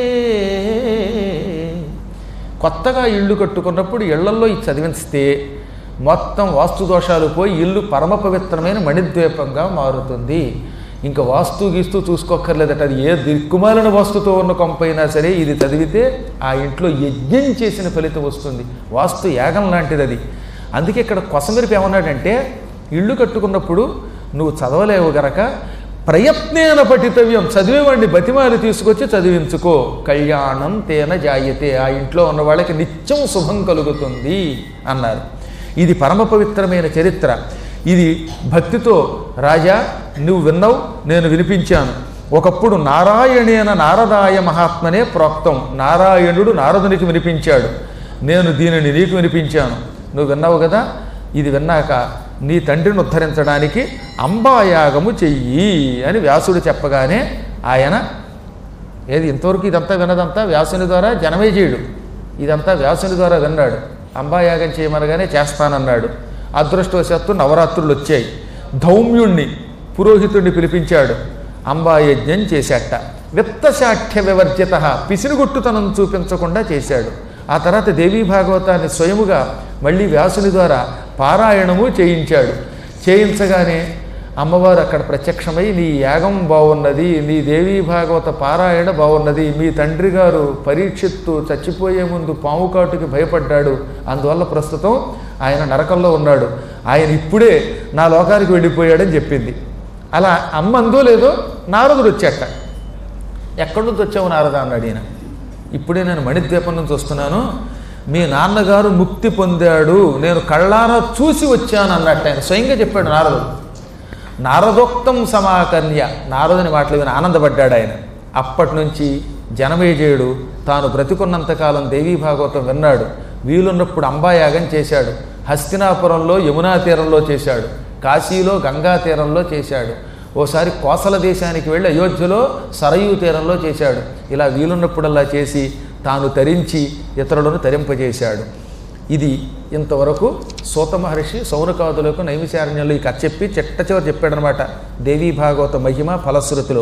కొత్తగా ఇల్లు కట్టుకున్నప్పుడు ఇళ్లల్లో ఇది చదివిస్తే మొత్తం వాస్తు దోషాలు పోయి ఇల్లు పరమ పవిత్రమైన మణిద్వీపంగా మారుతుంది ఇంకా వాస్తు గీస్తూ చూసుకోక్కర్లేదట అది ఏ దిక్కుమాలిన వస్తుతో ఉన్న కొంపైనా సరే ఇది చదివితే ఆ ఇంట్లో యజ్ఞం చేసిన ఫలితం వస్తుంది వాస్తు యాగం లాంటిది అది అందుకే ఇక్కడ కొసమెరిపి ఏమన్నాడంటే ఇల్లు కట్టుకున్నప్పుడు నువ్వు చదవలేవు గనక ప్రయత్నేన పఠితవ్యం చదివేవాడిని బతిమాలి తీసుకొచ్చి చదివించుకో కళ్యాణం తేన జాయతే ఆ ఇంట్లో ఉన్న వాళ్ళకి నిత్యం శుభం కలుగుతుంది అన్నారు ఇది పరమ పవిత్రమైన చరిత్ర ఇది భక్తితో రాజా నువ్వు విన్నావు నేను వినిపించాను ఒకప్పుడు నారాయణేన నారదాయ మహాత్మనే ప్రోక్తం నారాయణుడు నారదునికి వినిపించాడు నేను దీనిని నీకు వినిపించాను నువ్వు విన్నావు కదా ఇది విన్నాక నీ తండ్రిని ఉద్ధరించడానికి అంబాయాగము చెయ్యి అని వ్యాసుడు చెప్పగానే ఆయన ఏది ఇంతవరకు ఇదంతా విన్నదంతా వ్యాసుని ద్వారా జనమేజయుడు ఇదంతా వ్యాసుని ద్వారా విన్నాడు అంబాయాగం చేయమనగానే చేస్తానన్నాడు అదృష్టవశాత్తు నవరాత్రులు వచ్చాయి ధౌమ్యుణ్ణి పురోహితుడిని పిలిపించాడు అంబాయజ్ఞం చేశాట విత్తశాఠ్య వివర్జిత పిసినుగుట్టుతనం చూపించకుండా చేశాడు ఆ తర్వాత దేవీ భాగవతాన్ని స్వయముగా మళ్ళీ వ్యాసుని ద్వారా పారాయణము చేయించాడు చేయించగానే అమ్మవారు అక్కడ ప్రత్యక్షమై నీ యాగం బాగున్నది నీ దేవీ భాగవత పారాయణ బాగున్నది మీ తండ్రి గారు పరీక్షిత్తు చచ్చిపోయే ముందు పాము కాటుకి భయపడ్డాడు అందువల్ల ప్రస్తుతం ఆయన నరకంలో ఉన్నాడు ఆయన ఇప్పుడే నా లోకానికి వెళ్ళిపోయాడని చెప్పింది అలా అమ్మ అందో లేదో నారదుడు వచ్చాట ఎక్కడి నుంచి వచ్చావు నారద అన్నాడు ఈయన ఇప్పుడే నేను మణిద్వీపం నుంచి వస్తున్నాను మీ నాన్నగారు ముక్తి పొందాడు నేను కళ్ళారా చూసి వచ్చాను అన్నట్టు ఆయన స్వయంగా చెప్పాడు నారదుడు నారదోక్తం సమాకర్య నారదుని మాటలు విని ఆనందపడ్డాడు ఆయన అప్పటి నుంచి జనమేజయుడు తాను బ్రతికున్నంతకాలం దేవీ భాగవతం విన్నాడు వీలున్నప్పుడు అంబాయాగం చేశాడు హస్తినాపురంలో యమునా తీరంలో చేశాడు కాశీలో గంగా తీరంలో చేశాడు ఓసారి కోసల దేశానికి వెళ్ళి అయోధ్యలో సరయూ తీరంలో చేశాడు ఇలా వీలున్నప్పుడల్లా చేసి తాను తరించి ఇతరులను తరింపజేశాడు ఇది ఇంతవరకు సూత మహర్షి సౌనకాదులకు నైమిశారణ్యంలో ఈ కథ చెప్పి చెట్ట చివరి చెప్పాడనమాట దేవీ భాగవత మహిమ ఫలశ్రుతిలో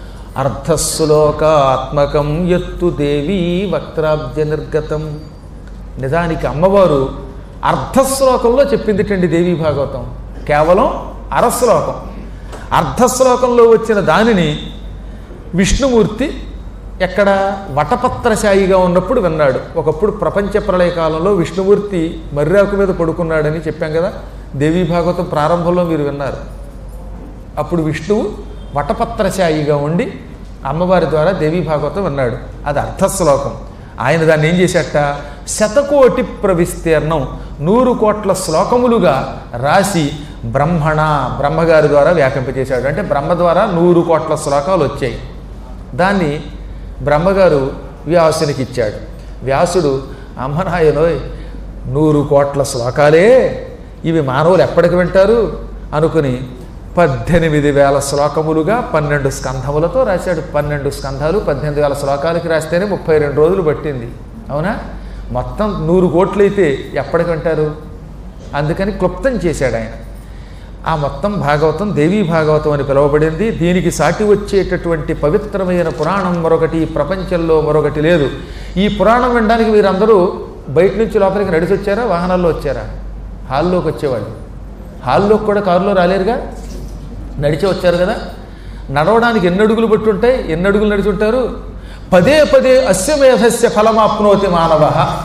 అర్ధశ్లోకాత్మకం ఎత్తు దేవీ వక్త్రాబ్జ నిర్గతం నిజానికి అమ్మవారు అర్ధశ్లోకంలో చెప్పిందిటండి దేవీ భాగవతం కేవలం అరశ్లోకం అర్ధశ్లోకంలో వచ్చిన దానిని విష్ణుమూర్తి ఎక్కడ వటపత్రశాయిగా ఉన్నప్పుడు విన్నాడు ఒకప్పుడు ప్రపంచ ప్రళయ కాలంలో విష్ణుమూర్తి మర్రాకు మీద పడుకున్నాడని చెప్పాం కదా దేవీ భాగవతం ప్రారంభంలో మీరు విన్నారు అప్పుడు విష్ణువు వటపత్రశాయిగా ఉండి అమ్మవారి ద్వారా దేవీ భాగవతం విన్నాడు అది అర్థశ్లోకం ఆయన దాన్ని ఏం చేశాట శతకోటి ప్రవిస్తీర్ణం నూరు కోట్ల శ్లోకములుగా రాసి బ్రహ్మణ బ్రహ్మగారి ద్వారా వ్యాపింపజేశాడు అంటే బ్రహ్మ ద్వారా నూరు కోట్ల శ్లోకాలు వచ్చాయి దాన్ని బ్రహ్మగారు వ్యాసునికి ఇచ్చాడు వ్యాసుడు అమ్మనాయనోయ్ నూరు కోట్ల శ్లోకాలే ఇవి మానవులు ఎప్పటికి వింటారు అనుకుని పద్దెనిమిది వేల శ్లోకములుగా పన్నెండు స్కంధములతో రాశాడు పన్నెండు స్కంధాలు పద్దెనిమిది వేల శ్లోకాలకి రాస్తేనే ముప్పై రెండు రోజులు పట్టింది అవునా మొత్తం నూరు కోట్లయితే ఎప్పటికి వింటారు అందుకని క్లుప్తం చేశాడు ఆయన ఆ మొత్తం భాగవతం దేవీ భాగవతం అని పిలువబడింది దీనికి సాటి వచ్చేటటువంటి పవిత్రమైన పురాణం మరొకటి ఈ ప్రపంచంలో మరొకటి లేదు ఈ పురాణం వినడానికి మీరందరూ బయట నుంచి లోపలికి నడిచి వచ్చారా వాహనాల్లో వచ్చారా హాల్లోకి వచ్చేవాళ్ళు హాల్లోకి కూడా కారులో రాలేరుగా నడిచి వచ్చారు కదా నడవడానికి ఎన్ని అడుగులు బట్టి ఉంటాయి ఎన్ని అడుగులు నడిచి ఉంటారు పదే పదే అస్యమేధస్య ఫలమాప్నోతి మానవ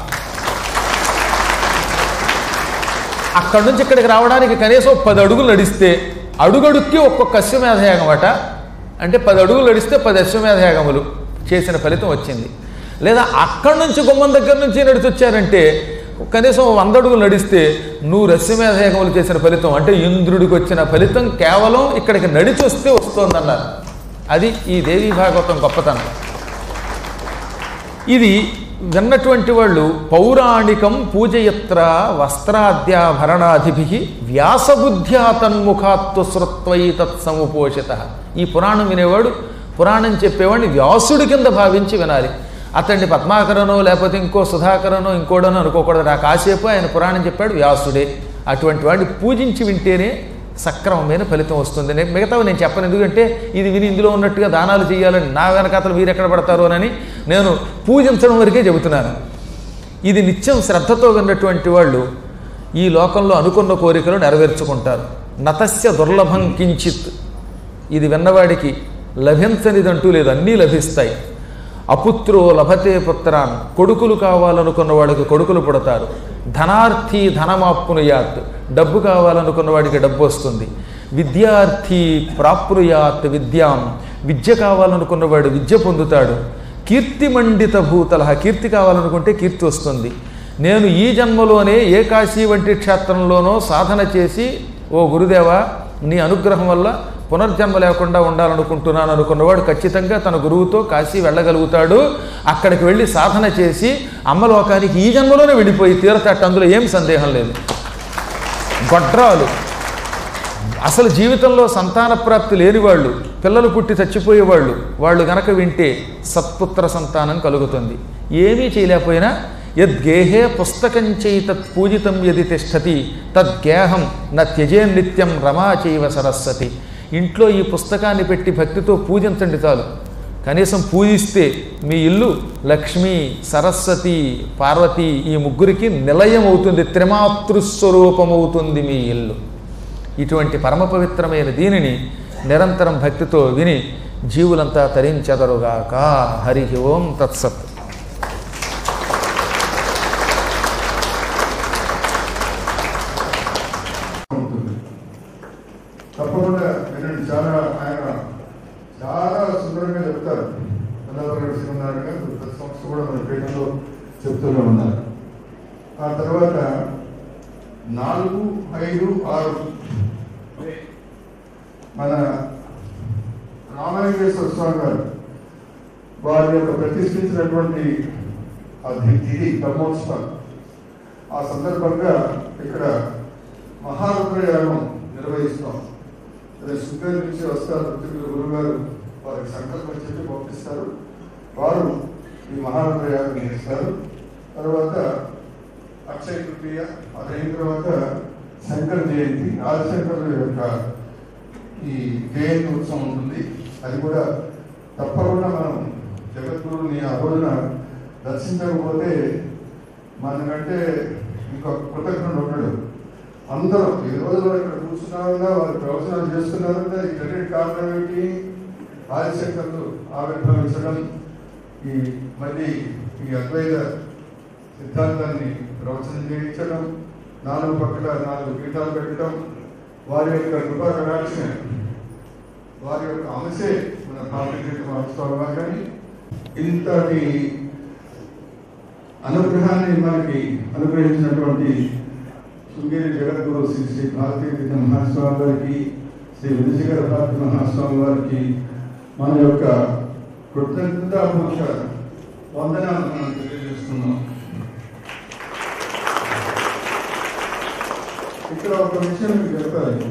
అక్కడి నుంచి ఇక్కడికి రావడానికి కనీసం పది అడుగులు నడిస్తే అడుగడుక్కి ఒక్కొక్క అశ్వమేధయాగం అట అంటే పది అడుగులు నడిస్తే పది అశ్వమేధయాగములు చేసిన ఫలితం వచ్చింది లేదా అక్కడి నుంచి గుమ్మం దగ్గర నుంచి నడిచి వచ్చారంటే కనీసం వంద అడుగులు నడిస్తే నూరు అశ్వమేధయాగములు చేసిన ఫలితం అంటే ఇంద్రుడికి వచ్చిన ఫలితం కేవలం ఇక్కడికి నడిచి వస్తే వస్తుందన్నారు అది ఈ దేవీ భాగవతం గొప్పతనం ఇది విన్నటువంటి వాళ్ళు పౌరాణికం పూజయత్ర వస్త్రాద్యాభరణాధిభి వ్యాసబుద్ధ్యా తన్ముఖాత్వ శ్రుత్వై తత్సముపోషిత ఈ పురాణం వినేవాడు పురాణం చెప్పేవాడిని వ్యాసుడి కింద భావించి వినాలి అతన్ని పద్మాకరనో లేకపోతే ఇంకో సుధాకరనో ఇంకోడనో అనుకోకూడదు నాకు కాసేపు ఆయన పురాణం చెప్పాడు వ్యాసుడే అటువంటి వాడిని పూజించి వింటేనే సక్రమమైన ఫలితం వస్తుంది నేను మిగతావి నేను చెప్పను ఎందుకంటే ఇది విని ఇందులో ఉన్నట్టుగా దానాలు చేయాలని నా వెనకాతలు మీరు ఎక్కడ పడతారు అని నేను పూజించడం వరకే చెబుతున్నాను ఇది నిత్యం శ్రద్ధతో విన్నటువంటి వాళ్ళు ఈ లోకంలో అనుకున్న కోరికలు నెరవేర్చుకుంటారు నతస్య దుర్లభం కించిత్ ఇది విన్నవాడికి లభించనిదంటూ లేదు అన్నీ లభిస్తాయి అపుత్రో లభతే పుత్రాన్ కొడుకులు కావాలనుకున్న వాడికి కొడుకులు పుడతారు ధనార్థి ధనమాప్నుయాత్ డబ్బు కావాలనుకున్న వాడికి డబ్బు వస్తుంది విద్యార్థి ప్రాప్నుయాత్ విద్యాం విద్య కావాలనుకున్నవాడు విద్య పొందుతాడు కీర్తిమండిత భూతల కీర్తి కావాలనుకుంటే కీర్తి వస్తుంది నేను ఈ జన్మలోనే ఏకాశి వంటి క్షేత్రంలోనో సాధన చేసి ఓ గురుదేవా నీ అనుగ్రహం వల్ల పునర్జన్మ లేకుండా ఉండాలనుకుంటున్నాను అనుకున్నవాడు ఖచ్చితంగా తన గురువుతో కాశీ వెళ్ళగలుగుతాడు అక్కడికి వెళ్ళి సాధన చేసి అమ్మలోకానికి ఈ జన్మలోనే వెళ్ళిపోయి తీరతట్టు అందులో ఏం సందేహం లేదు గొడ్రాలు అసలు జీవితంలో సంతాన ప్రాప్తి లేని వాళ్ళు పిల్లలు పుట్టి చచ్చిపోయేవాళ్ళు వాళ్ళు గనక వింటే సత్పుత్ర సంతానం కలుగుతుంది ఏమీ చేయలేకపోయినా యద్గేహే పుస్తకం చేయి తత్ పూజితం యది తిష్టతి తద్గేహం న త్యజే నిత్యం రమా చైవ సరస్వతి ఇంట్లో ఈ పుస్తకాన్ని పెట్టి భక్తితో పూజించండి చాలు కనీసం పూజిస్తే మీ ఇల్లు లక్ష్మి సరస్వతి పార్వతి ఈ ముగ్గురికి నిలయం అవుతుంది త్రిమాతృస్వరూపమవుతుంది మీ ఇల్లు ఇటువంటి పరమ పవిత్రమైన దీనిని నిరంతరం భక్తితో విని జీవులంతా తరించెదరుగాక హరి ఓం తత్సత్ ఉంటుంది తప్పకుండా వినండి చాలా ఆయన చాలా సుందరంగా చెప్తారు అన్నవరం శ్రీమన్నారాయణ గారు ప్రతి సంవత్సరం కూడా మన పీఠంలో చెప్తూనే ఉన్నారు ఆ తర్వాత నాలుగు ఐదు ఆరు మన రామలింగేశ్వర స్వామి గారు వారి యొక్క ప్రతిష్ఠించినటువంటి ఆ తిథి బ్రహ్మోత్సవం ఆ సందర్భంగా ఇక్కడ మహారుద్రయాగం నిర్వహిస్తాం అదే సుఖం నుంచి వస్తారు పృథ్వీ గురువు గారు వారికి సంకల్పం చెప్పి పంపిస్తారు వారు ఈ మహారుద్రయాగం చేస్తారు తర్వాత అక్షయ తృతీయ అదైన తర్వాత శంకర జయంతి ఆదిశంకరుల యొక్క ఈ జయంతి ఉత్సవం ఉంటుంది అది కూడా తప్పకుండా మనం జగద్గురుని ఆ రోజున దర్శించకపోతే మనకంటే ఇంకొక కృతజ్ఞుడు ఉండడు అందరూ ఈ రోజులో ఇక్కడ కూర్చున్నారన్నా వారి ప్రవచనాలు చేస్తున్నారన్నా వీటన్నిటి కారణం ఏంటి ఆదిశంకర్లు ఆవిర్భవించడం ఈ మళ్ళీ ఈ అద్వైత సిద్ధాంతాన్ని ప్రవచనం చేయించడం నాలుగు పక్కల నాలుగు పీఠాలు పెట్టడం వారి యొక్క కృపా కటాక్షం వారి యొక్క అంశే మన పార్టీ మహోత్సవం కానీ ఇంతటి అనుగ్రహాన్ని మనకి అనుగ్రహించినటువంటి శృంగేరి జగద్గురు శ్రీ శ్రీ భారతీయ తీర్థ మహాస్వామి వారికి శ్రీ విజయగర భారతి మహాస్వామి వారికి మన యొక్క కృతజ్ఞతాపూర్వక వందనాలు మనం తెలియజేస్తున్నాం ఇక్కడ ఒక విషయం మీకు చెప్పాలి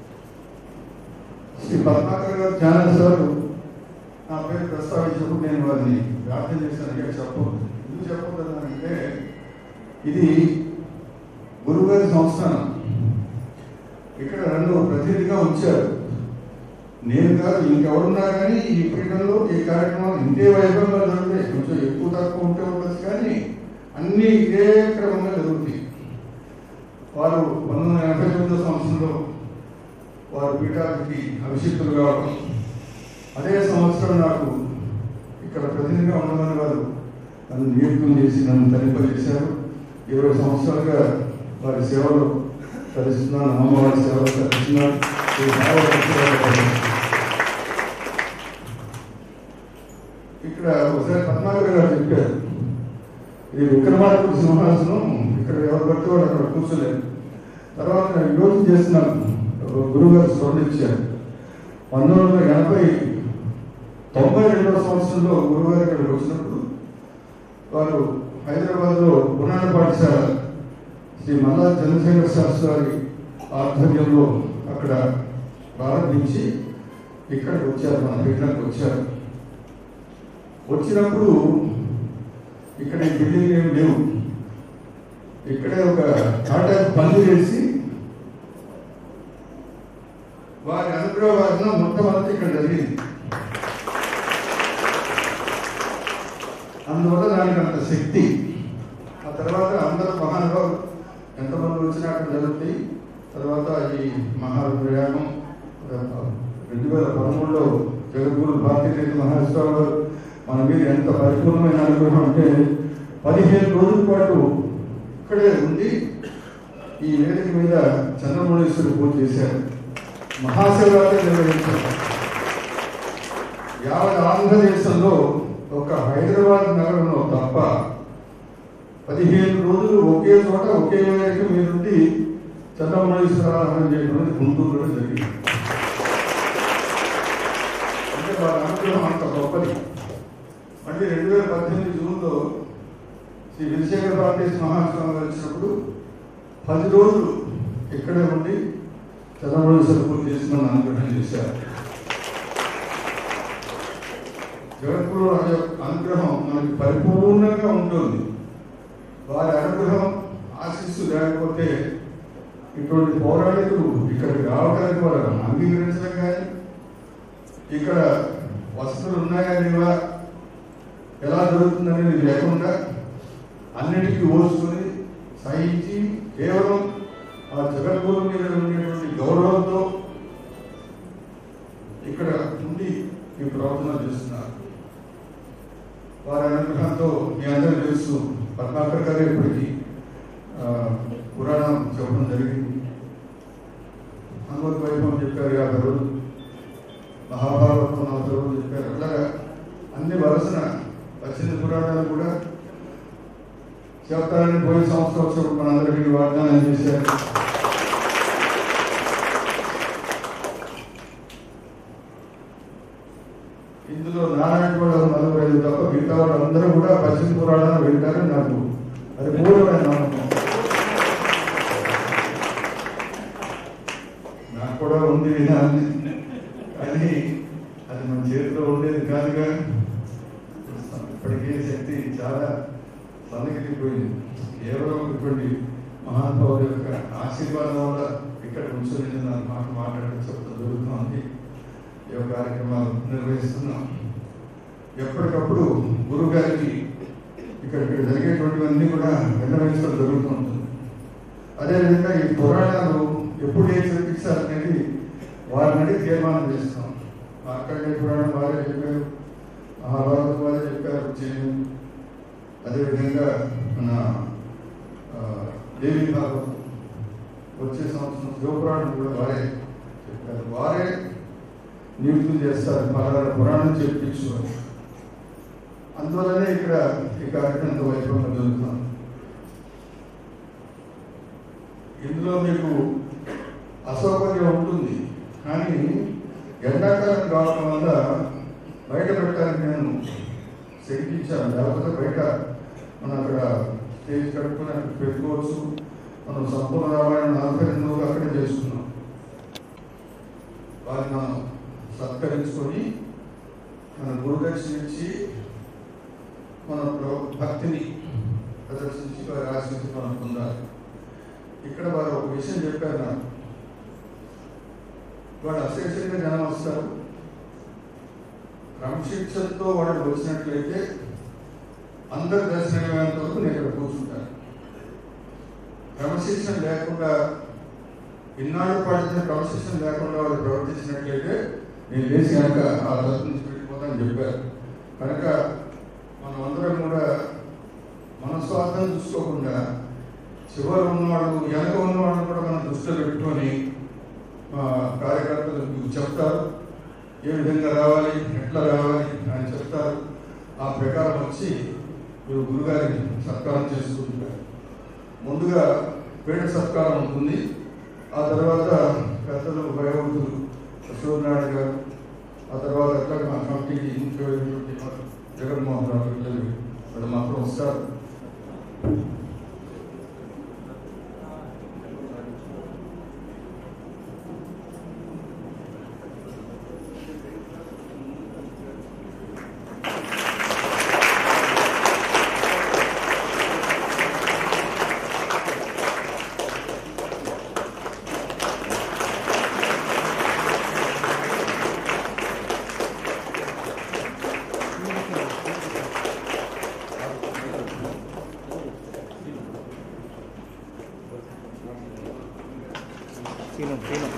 శ్రీ పద్మాకర్ గారు ఛానల్ సార్ నా పేరు ప్రస్తావించినప్పుడు నేను వారిని ప్రార్థన చేశాను ఇక్కడ చెప్పవద్దు ఎందుకు చెప్పవద్దు అంటే ఇది గురుగారి సంస్థానం ఇక్కడ నన్ను ప్రతినిధిగా ఉంచారు నేను కాదు ఇంకెవరున్నా కానీ ఈ పీఠంలో ఈ కార్యక్రమం ఇంతే వైభవంగా జరుగుతాయి కొంచెం ఎక్కువ తక్కువ ఉంటే ఉండొచ్చు కానీ అన్ని ఇదే క్రమంగా జరుగుతాయి వారు పంతొమ్మిది వందల ఎనభై తొమ్మిదో సంవత్సరంలో వారు పీఠానికి అభిషిక్తులు కావడం అదే సంవత్సరం నాకు ఇక్కడ ప్రతినిధిగా ఉండమని వారు నన్ను నియుక్తం చేసి నన్ను తరింపజేశారు ఇరవై సంవత్సరాలుగా వారి సేవలు తరిస్తున్నాను అమ్మవారి సేవలు తరిస్తున్నాను ఈ భాగవత సేవలు ఇక్కడ ఒకసారి పద్మాకర్ గారు చెప్పారు ఇది విక్రమార్కుడు సింహాసనం ఇక్కడ ఎవరు పడితే వాడు అక్కడ కూర్చోలేదు తర్వాత నేను యోచన చేస్తున్నాను ఒక గురువు గారు స్వర్ణించారు పంతొమ్మిది వందల ఎనభై తొంభై రెండవ సంవత్సరంలో గురువు గారు ఇక్కడికి వచ్చినప్పుడు వారు హైదరాబాద్లో పురాణ పాఠశాల శ్రీ మల్లా చంద్రశేఖర శాస్త్రి గారి ఆధ్వర్యంలో అక్కడ ప్రారంభించి ఇక్కడికి వచ్చారు మన పీఠానికి వచ్చారు వచ్చినప్పుడు ఇక్కడ ఈ బిల్డింగ్ ఏమి లేవు ఇక్కడే ఒక టాటా పని చేసి వారి అనుగ్రహ వారిన మొట్టమొదటి ఇక్కడ జరిగింది అందువల్ల దానికి అంత శక్తి ఆ తర్వాత అందరూ మహానుభావులు ఎంతమంది వచ్చినా అక్కడ జరుగుతాయి తర్వాత ఈ మహాప్రయాణం రెండు వేల పదమూడులో జగద్గురు భారతీయ మహాస్వామి వారు మన మీద ఎంత పరిపూర్ణమైన అనుగ్రహం అంటే పదిహేను రోజుల పాటు ఇక్కడే ఉండి ఈ వేదిక మీద చంద్రమౌళేశ్వరి పూజ చేశారు మహాశివరాత్రి నిర్వహించారు యావత్ ఆంధ్రదేశంలో ఒక హైదరాబాద్ నగరంలో తప్ప పదిహేను రోజులు ఒకే చోట ఒకే వేదిక మీద ఉండి చంద్రమౌళేశ్వర ఆరాధన చేయడం గుంటూరులో జరిగింది అంటే వారి అనుగ్రహం అంత గొప్పది మళ్ళీ రెండు వేల పద్దెనిమిది జూన్లో శ్రీ విజయశేఖర భారతదేశ మహాస్వామి గారు వచ్చినప్పుడు పది రోజులు ఇక్కడే ఉండి చంద్రమౌళేశ్వర పూజ చేసి మన అనుగ్రహం చేశారు జగద్గురు వారి యొక్క అనుగ్రహం మనకి పరిపూర్ణంగా ఉంటుంది వారి అనుగ్రహం ఆశిస్తూ లేకపోతే ఇటువంటి పౌరాణికులు ఇక్కడికి రావడానికి వారు అంగీకరించడం కానీ ఇక్కడ వసతులు ఉన్నాయా లేవా ఎలా జరుగుతుందనేది లేకుండా అన్నిటికీ ఓర్చుకుని సహించి కేవలం ఆ జగద్గురు మీద ఉండేటువంటి గౌరవంతో ఇక్కడ ఉండి ఈ ప్రవర్తన చేస్తున్నారు వారి అనుగ్రహంతో మీ అందరూ తెలుసు పద్మాకర్ గారు ఇప్పటికీ ఆ, పురాణం చెప్పడం జరిగింది హనుమత్ వైభవం చెప్పారు యాభై రోజులు మహాభారతం నలభై రోజులు చెప్పారు అట్లాగా అన్ని వలసన పద్దెనిమిది పురాణాలు కూడా చెప్తారని పోయిన సంవత్సరం వచ్చినప్పుడు మనందరికీ వాగ్దానం చేశారు ఇందులో నారాయణ కూడా నలుగురు ఐదు తప్ప మిగతా వాళ్ళు అందరూ కూడా పశ్చిమ పురాణాలు వింటారని నాకు అది పూర్వమైన నమ్మకం నాకు కూడా ఉంది వినాలి కానీ అది మన చేతిలో ఉండేది కాదుగా ఇప్పటికే శక్తి చాలా సన్నగిలిపోయింది కేవలం ఇటువంటి మహానుభావుల యొక్క ఆశీర్వాదం వల్ల ఇక్కడ కూర్చొని నేను నా మాట మాట్లాడడం చెప్తా జరుగుతుంది ఈ యొక్క కార్యక్రమాలు నిర్వహిస్తున్నాం ఎప్పటికప్పుడు గురువు గారికి ఇక్కడ ఇక్కడ జరిగేటువంటివన్నీ కూడా నిర్వహించడం జరుగుతూ ఉంటుంది అదేవిధంగా ఈ పురాణాలు ఎప్పుడు ఏం చూపించాలనేది వారిని అడిగి తీర్మానం చేస్తాం మార్కండే పురాణం వారే చెప్పారు మహాభారతం వారు చెప్పారు చేయను అదేవిధంగా మన ఆ, దేవి భాగవతం వచ్చే సంవత్సరం శివపురాణం కూడా వారే చెప్పారు వారే నియుక్తులు చేస్తారు పలానా పురాణం చెప్పించుకోవాలి అందువల్లనే ఇక్కడ ఈ కార్యక్రమంతో వైభవంగా జరుగుతున్నాం ఇందులో మీకు అసౌకర్యం ఉంటుంది కానీ ఎండాకాలం కావడం వల్ల బయట పెట్టడానికి నేను శంకించాను లేకపోతే బయట మనం అక్కడ స్టేజ్ కట్టుకుని అక్కడ పెట్టుకోవచ్చు మనం సంపూర్ణ రామాయణం నలభై రెండు రోజులు అక్కడే చేసుకున్నాం వారిని మనం సత్కరించుకొని మన గురుదక్షిణ ఇచ్చి మన ప్ర- భక్తిని ప్రదర్శించి వారి ఆశించి మనం పొందాలి ఇక్కడ వారు ఒక విషయం చెప్పారు నాకు వాడు అశేషంగా జనం వస్తారు క్రమశిక్షణతో వాళ్ళు వచ్చినట్లయితే అందరి దర్శనమయ్యేంత వరకు నేను ఇక్కడ కూర్చుంటాను క్రమశిక్షణ లేకుండా ఇన్నాళ్ళు పడిన క్రమశిక్షణ లేకుండా వాళ్ళు ప్రవర్తించినట్లయితే నేను లేచి కనుక ఆ దర్శనం నుంచి వెళ్ళిపోతానని చెప్పారు కనుక మనం అందరం కూడా మన స్వార్థం చూసుకోకుండా చివరి ఉన్నవాడు వెనక ఉన్నవాడు కూడా మనం దృష్టిలో పెట్టుకొని మా కార్యకర్తలు మీకు చెప్తారు ఏ విధంగా రావాలి ఎట్లా రావాలి అని చెప్తారు ఆ ప్రకారం వచ్చి మీరు గురుగారిని సత్కారం చేసుకుంటారు ముందుగా పేట సత్కారం ఉంటుంది ఆ తర్వాత పెద్దలు భయవంతులు సూర్యనారాయణ గారు ఆ తర్వాత అట్లా మా కమిటీకి ముఖ్యమైనటువంటి మా జగన్మోహన్ రావు పిల్లలు వాళ్ళు మాత్రం వస్తారు సీనం సీనం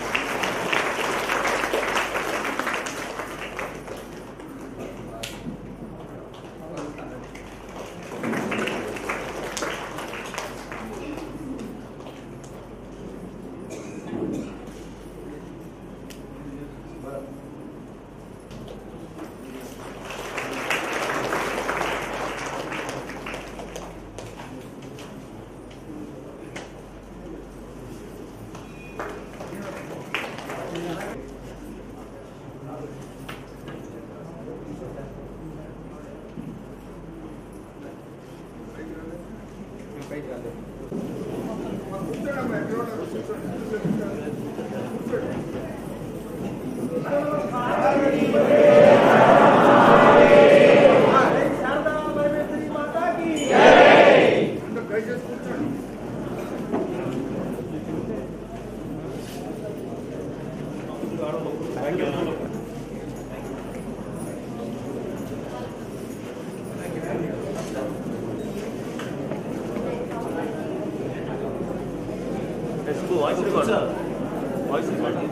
test voice record voice record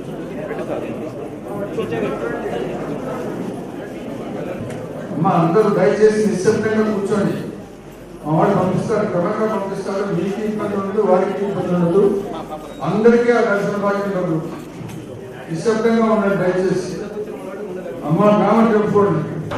అమ్మ అందరూ దయచేసి నిశ్శబ్దంగా కూర్చోండి మా వాళ్ళు పంపిస్తారు క్రమంగా పంపిస్తారు మీకు ఇబ్బంది ఉండదు వారికి ఇబ్బంది ఉండదు అందరికీ ఆ దర్శన భాగ్యం ఉండదు నిశ్శబ్దంగా ఉండండి దయచేసి అమ్మ నామ చెప్పుకోండి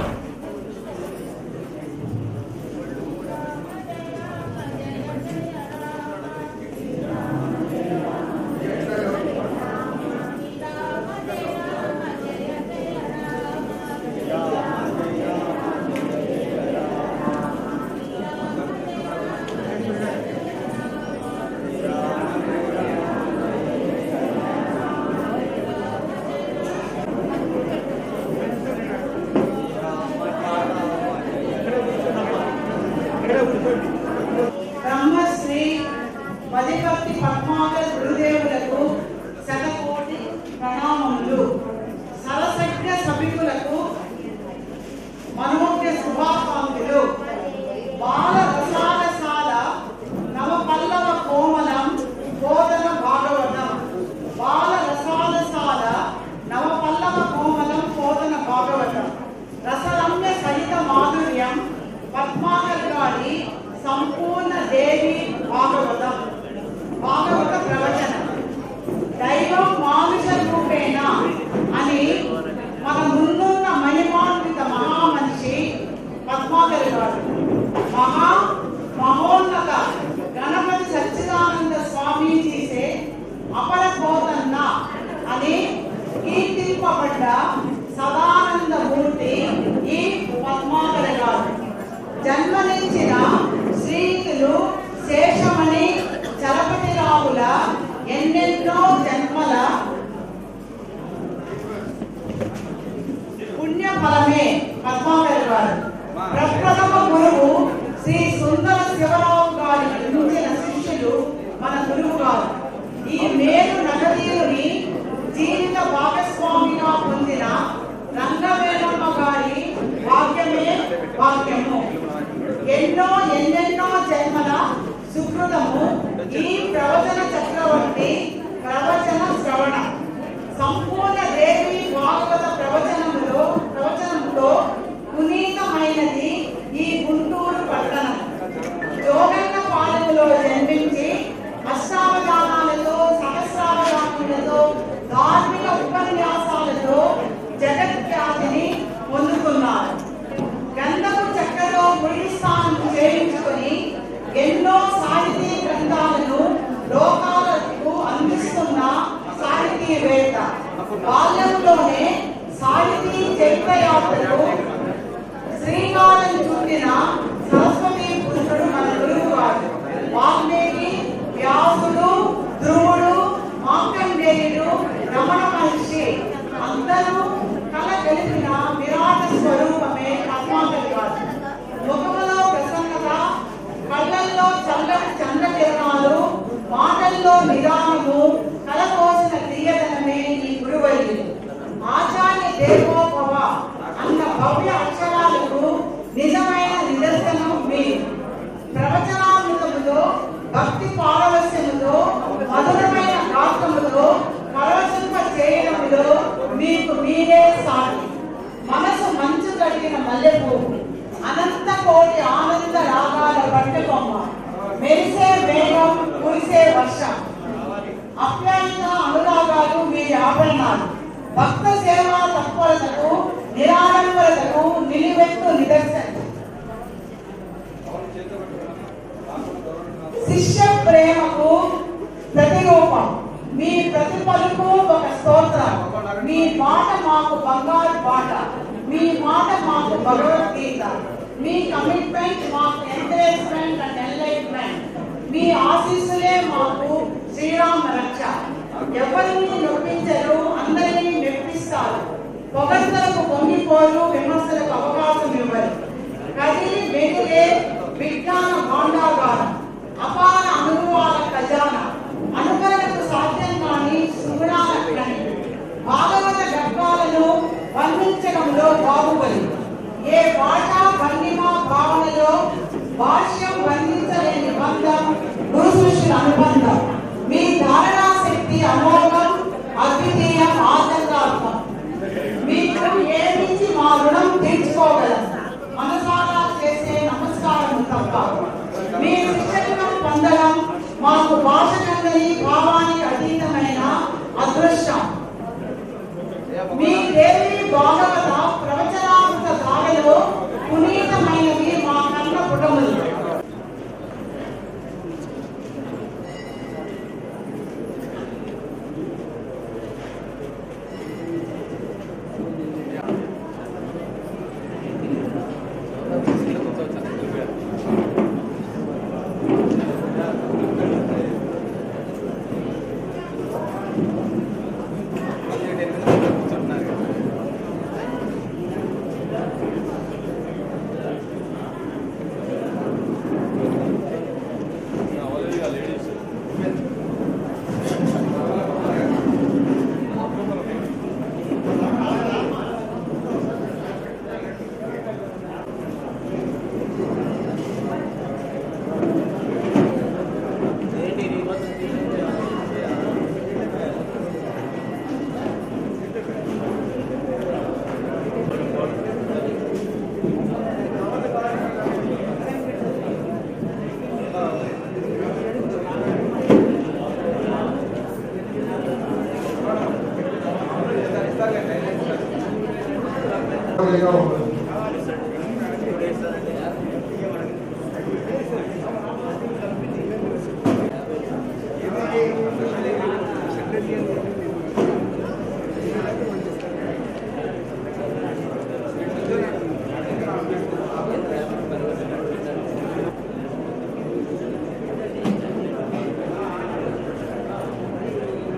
బ్రహ్మశ్రీ మదిపర్తి పద్మాకర్ గురుదేవులకు శతకోటి ప్రణామములు సరసజ్ఞ సభికులకు మనోజ్ఞ శుభాకాంక్షలు బాల రసాలసాల నవ పల్లవ కోమలం బోధన భాగవతం బాల రసాలసాల నవ పల్లవ కోమలం బోధన భాగవతం రసరమ్య మేలు నగరీయుని జీవిత భాగస్వామిగా పొందిన రంగవేణమ్మ గారి వాక్యమే వాక్యము ఎన్నో ఎన్నెన్నో జన్మల సుకృతము ఈ ప్రవచన చక్రవర్తి ప్రవచన శ్రవణ సంపూర్ణ దేవి భాగవత ప్రవచనములో ప్రవచనములో పునీతమైనది ఈ గుంటూరు పట్టణం జోగన్న పాలనలో జన్మించి అష్టావధానాలతో సహస్రావధానాలతో ధార్మిక ఉపన్యాసాలతో జగత్ఖ్యాతిని పొందుకున్నారు గంధపు చక్కలో ముడి స్థానం చేయించుకొని ఎన్నో సాహితీ గ్రంథాలను లోకాలకు అందిస్తున్న సాహితీవేత్త బాల్యంలోనే సాహితీ చైత్రయాత్రకు శ్రీకారం చుట్టిన సరస్వతి పురుషుడు మన గురువు గారు వాల్మీకి వ్యాసుడు ధ్రువుడు మార్కండేయుడు రమణ మహర్షి అందరూ కల గెలిపిన విరాట స్వరూపమే కర్మాకలి గారు ముఖములో ప్రసన్నత కళ్ళల్లో చల్లటి చంద్ర కిరణాలు మాటల్లో నిదానము కలపోసిన తీయదనమే ఈ గురువల్లి ఆచార్య దేవోభవ అన్న భవ్య అక్షరాలకు నిజమైన నిదర్శనం మీరు ప్రవచనామృతముతో భక్తి పారవస్యముతో మధురమైన గాత్రముతో పరవశింప చేయడములో మీకు మీరే సాటి మనసు మంచు కడిగిన మల్లెపువ్వు అనంత కోటి ఆనంద రాగాల బట్టబొమ్మ మెరిసే మేఘం కురిసే వర్షం అప్యాయత అనురాగాలు వీరి ఆభరణాలు భక్త సేవా తత్పరతకు నిరాడంబరతకు నిలువెత్తు నిదర్శనం శిష్య ప్రేమకు ప్రతిరూపం మీ ప్రతి పలుకు ఒక స్తోత్రం మీ మాట మాకు బంగారు పాట మీ మాట మాకు భగవద్గీత మీ కమిట్మెంట్ మాకు ఎంకరేజ్మెంట్ అండ్ ఎన్లైట్మెంట్ మీ ఆశీస్సులే మాకు శ్రీరామ రక్ష ఎవరిని నొప్పించరు అందరినీ మెప్పిస్తారు పొగడ్తలకు పొంగిపోరు విమర్శలకు అవకాశం ఇవ్వరు కదిలి వెలుగే విజ్ఞాన భాండాగారం అపార అనుభవాల ఖజానా అనుకరణకు సాధ్యం కాని సుగుణాల గని భాగవత గర్భాలను వర్ణించడంలో బాహుబలి ఏ భాష భంగిమ భావనలో భాష్యం వర్ణించలేని బంధం గురు శిష్యుల అనుబంధం మీ ధారణా శక్తి అమోఘం అద్వితీయం ఆచరణాత్మకం మీకు ఏమిచ్చి మా రుణం తీర్చుకోగలం మనసారా చేసే నమస్కారం తప్ప మీ శిక్షణం పొందడం మాకు భాష కందని భావానికి అతీతమైన అదృష్టం మీ దేవి భాగవత ప్రవచనామృత ధారలో పునీతమైనవి మా కన్న పుటములు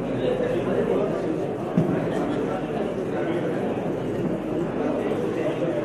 ఆ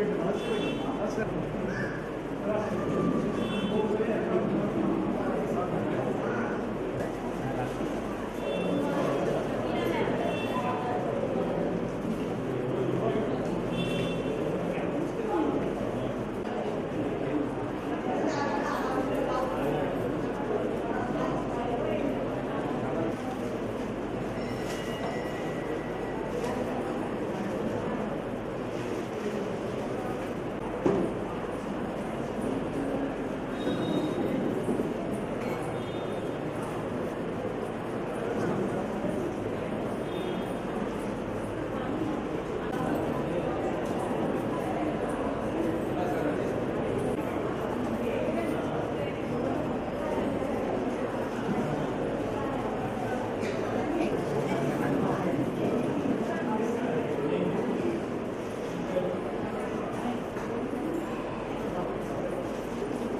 పెట్టు మనసు పెట్టు మనసు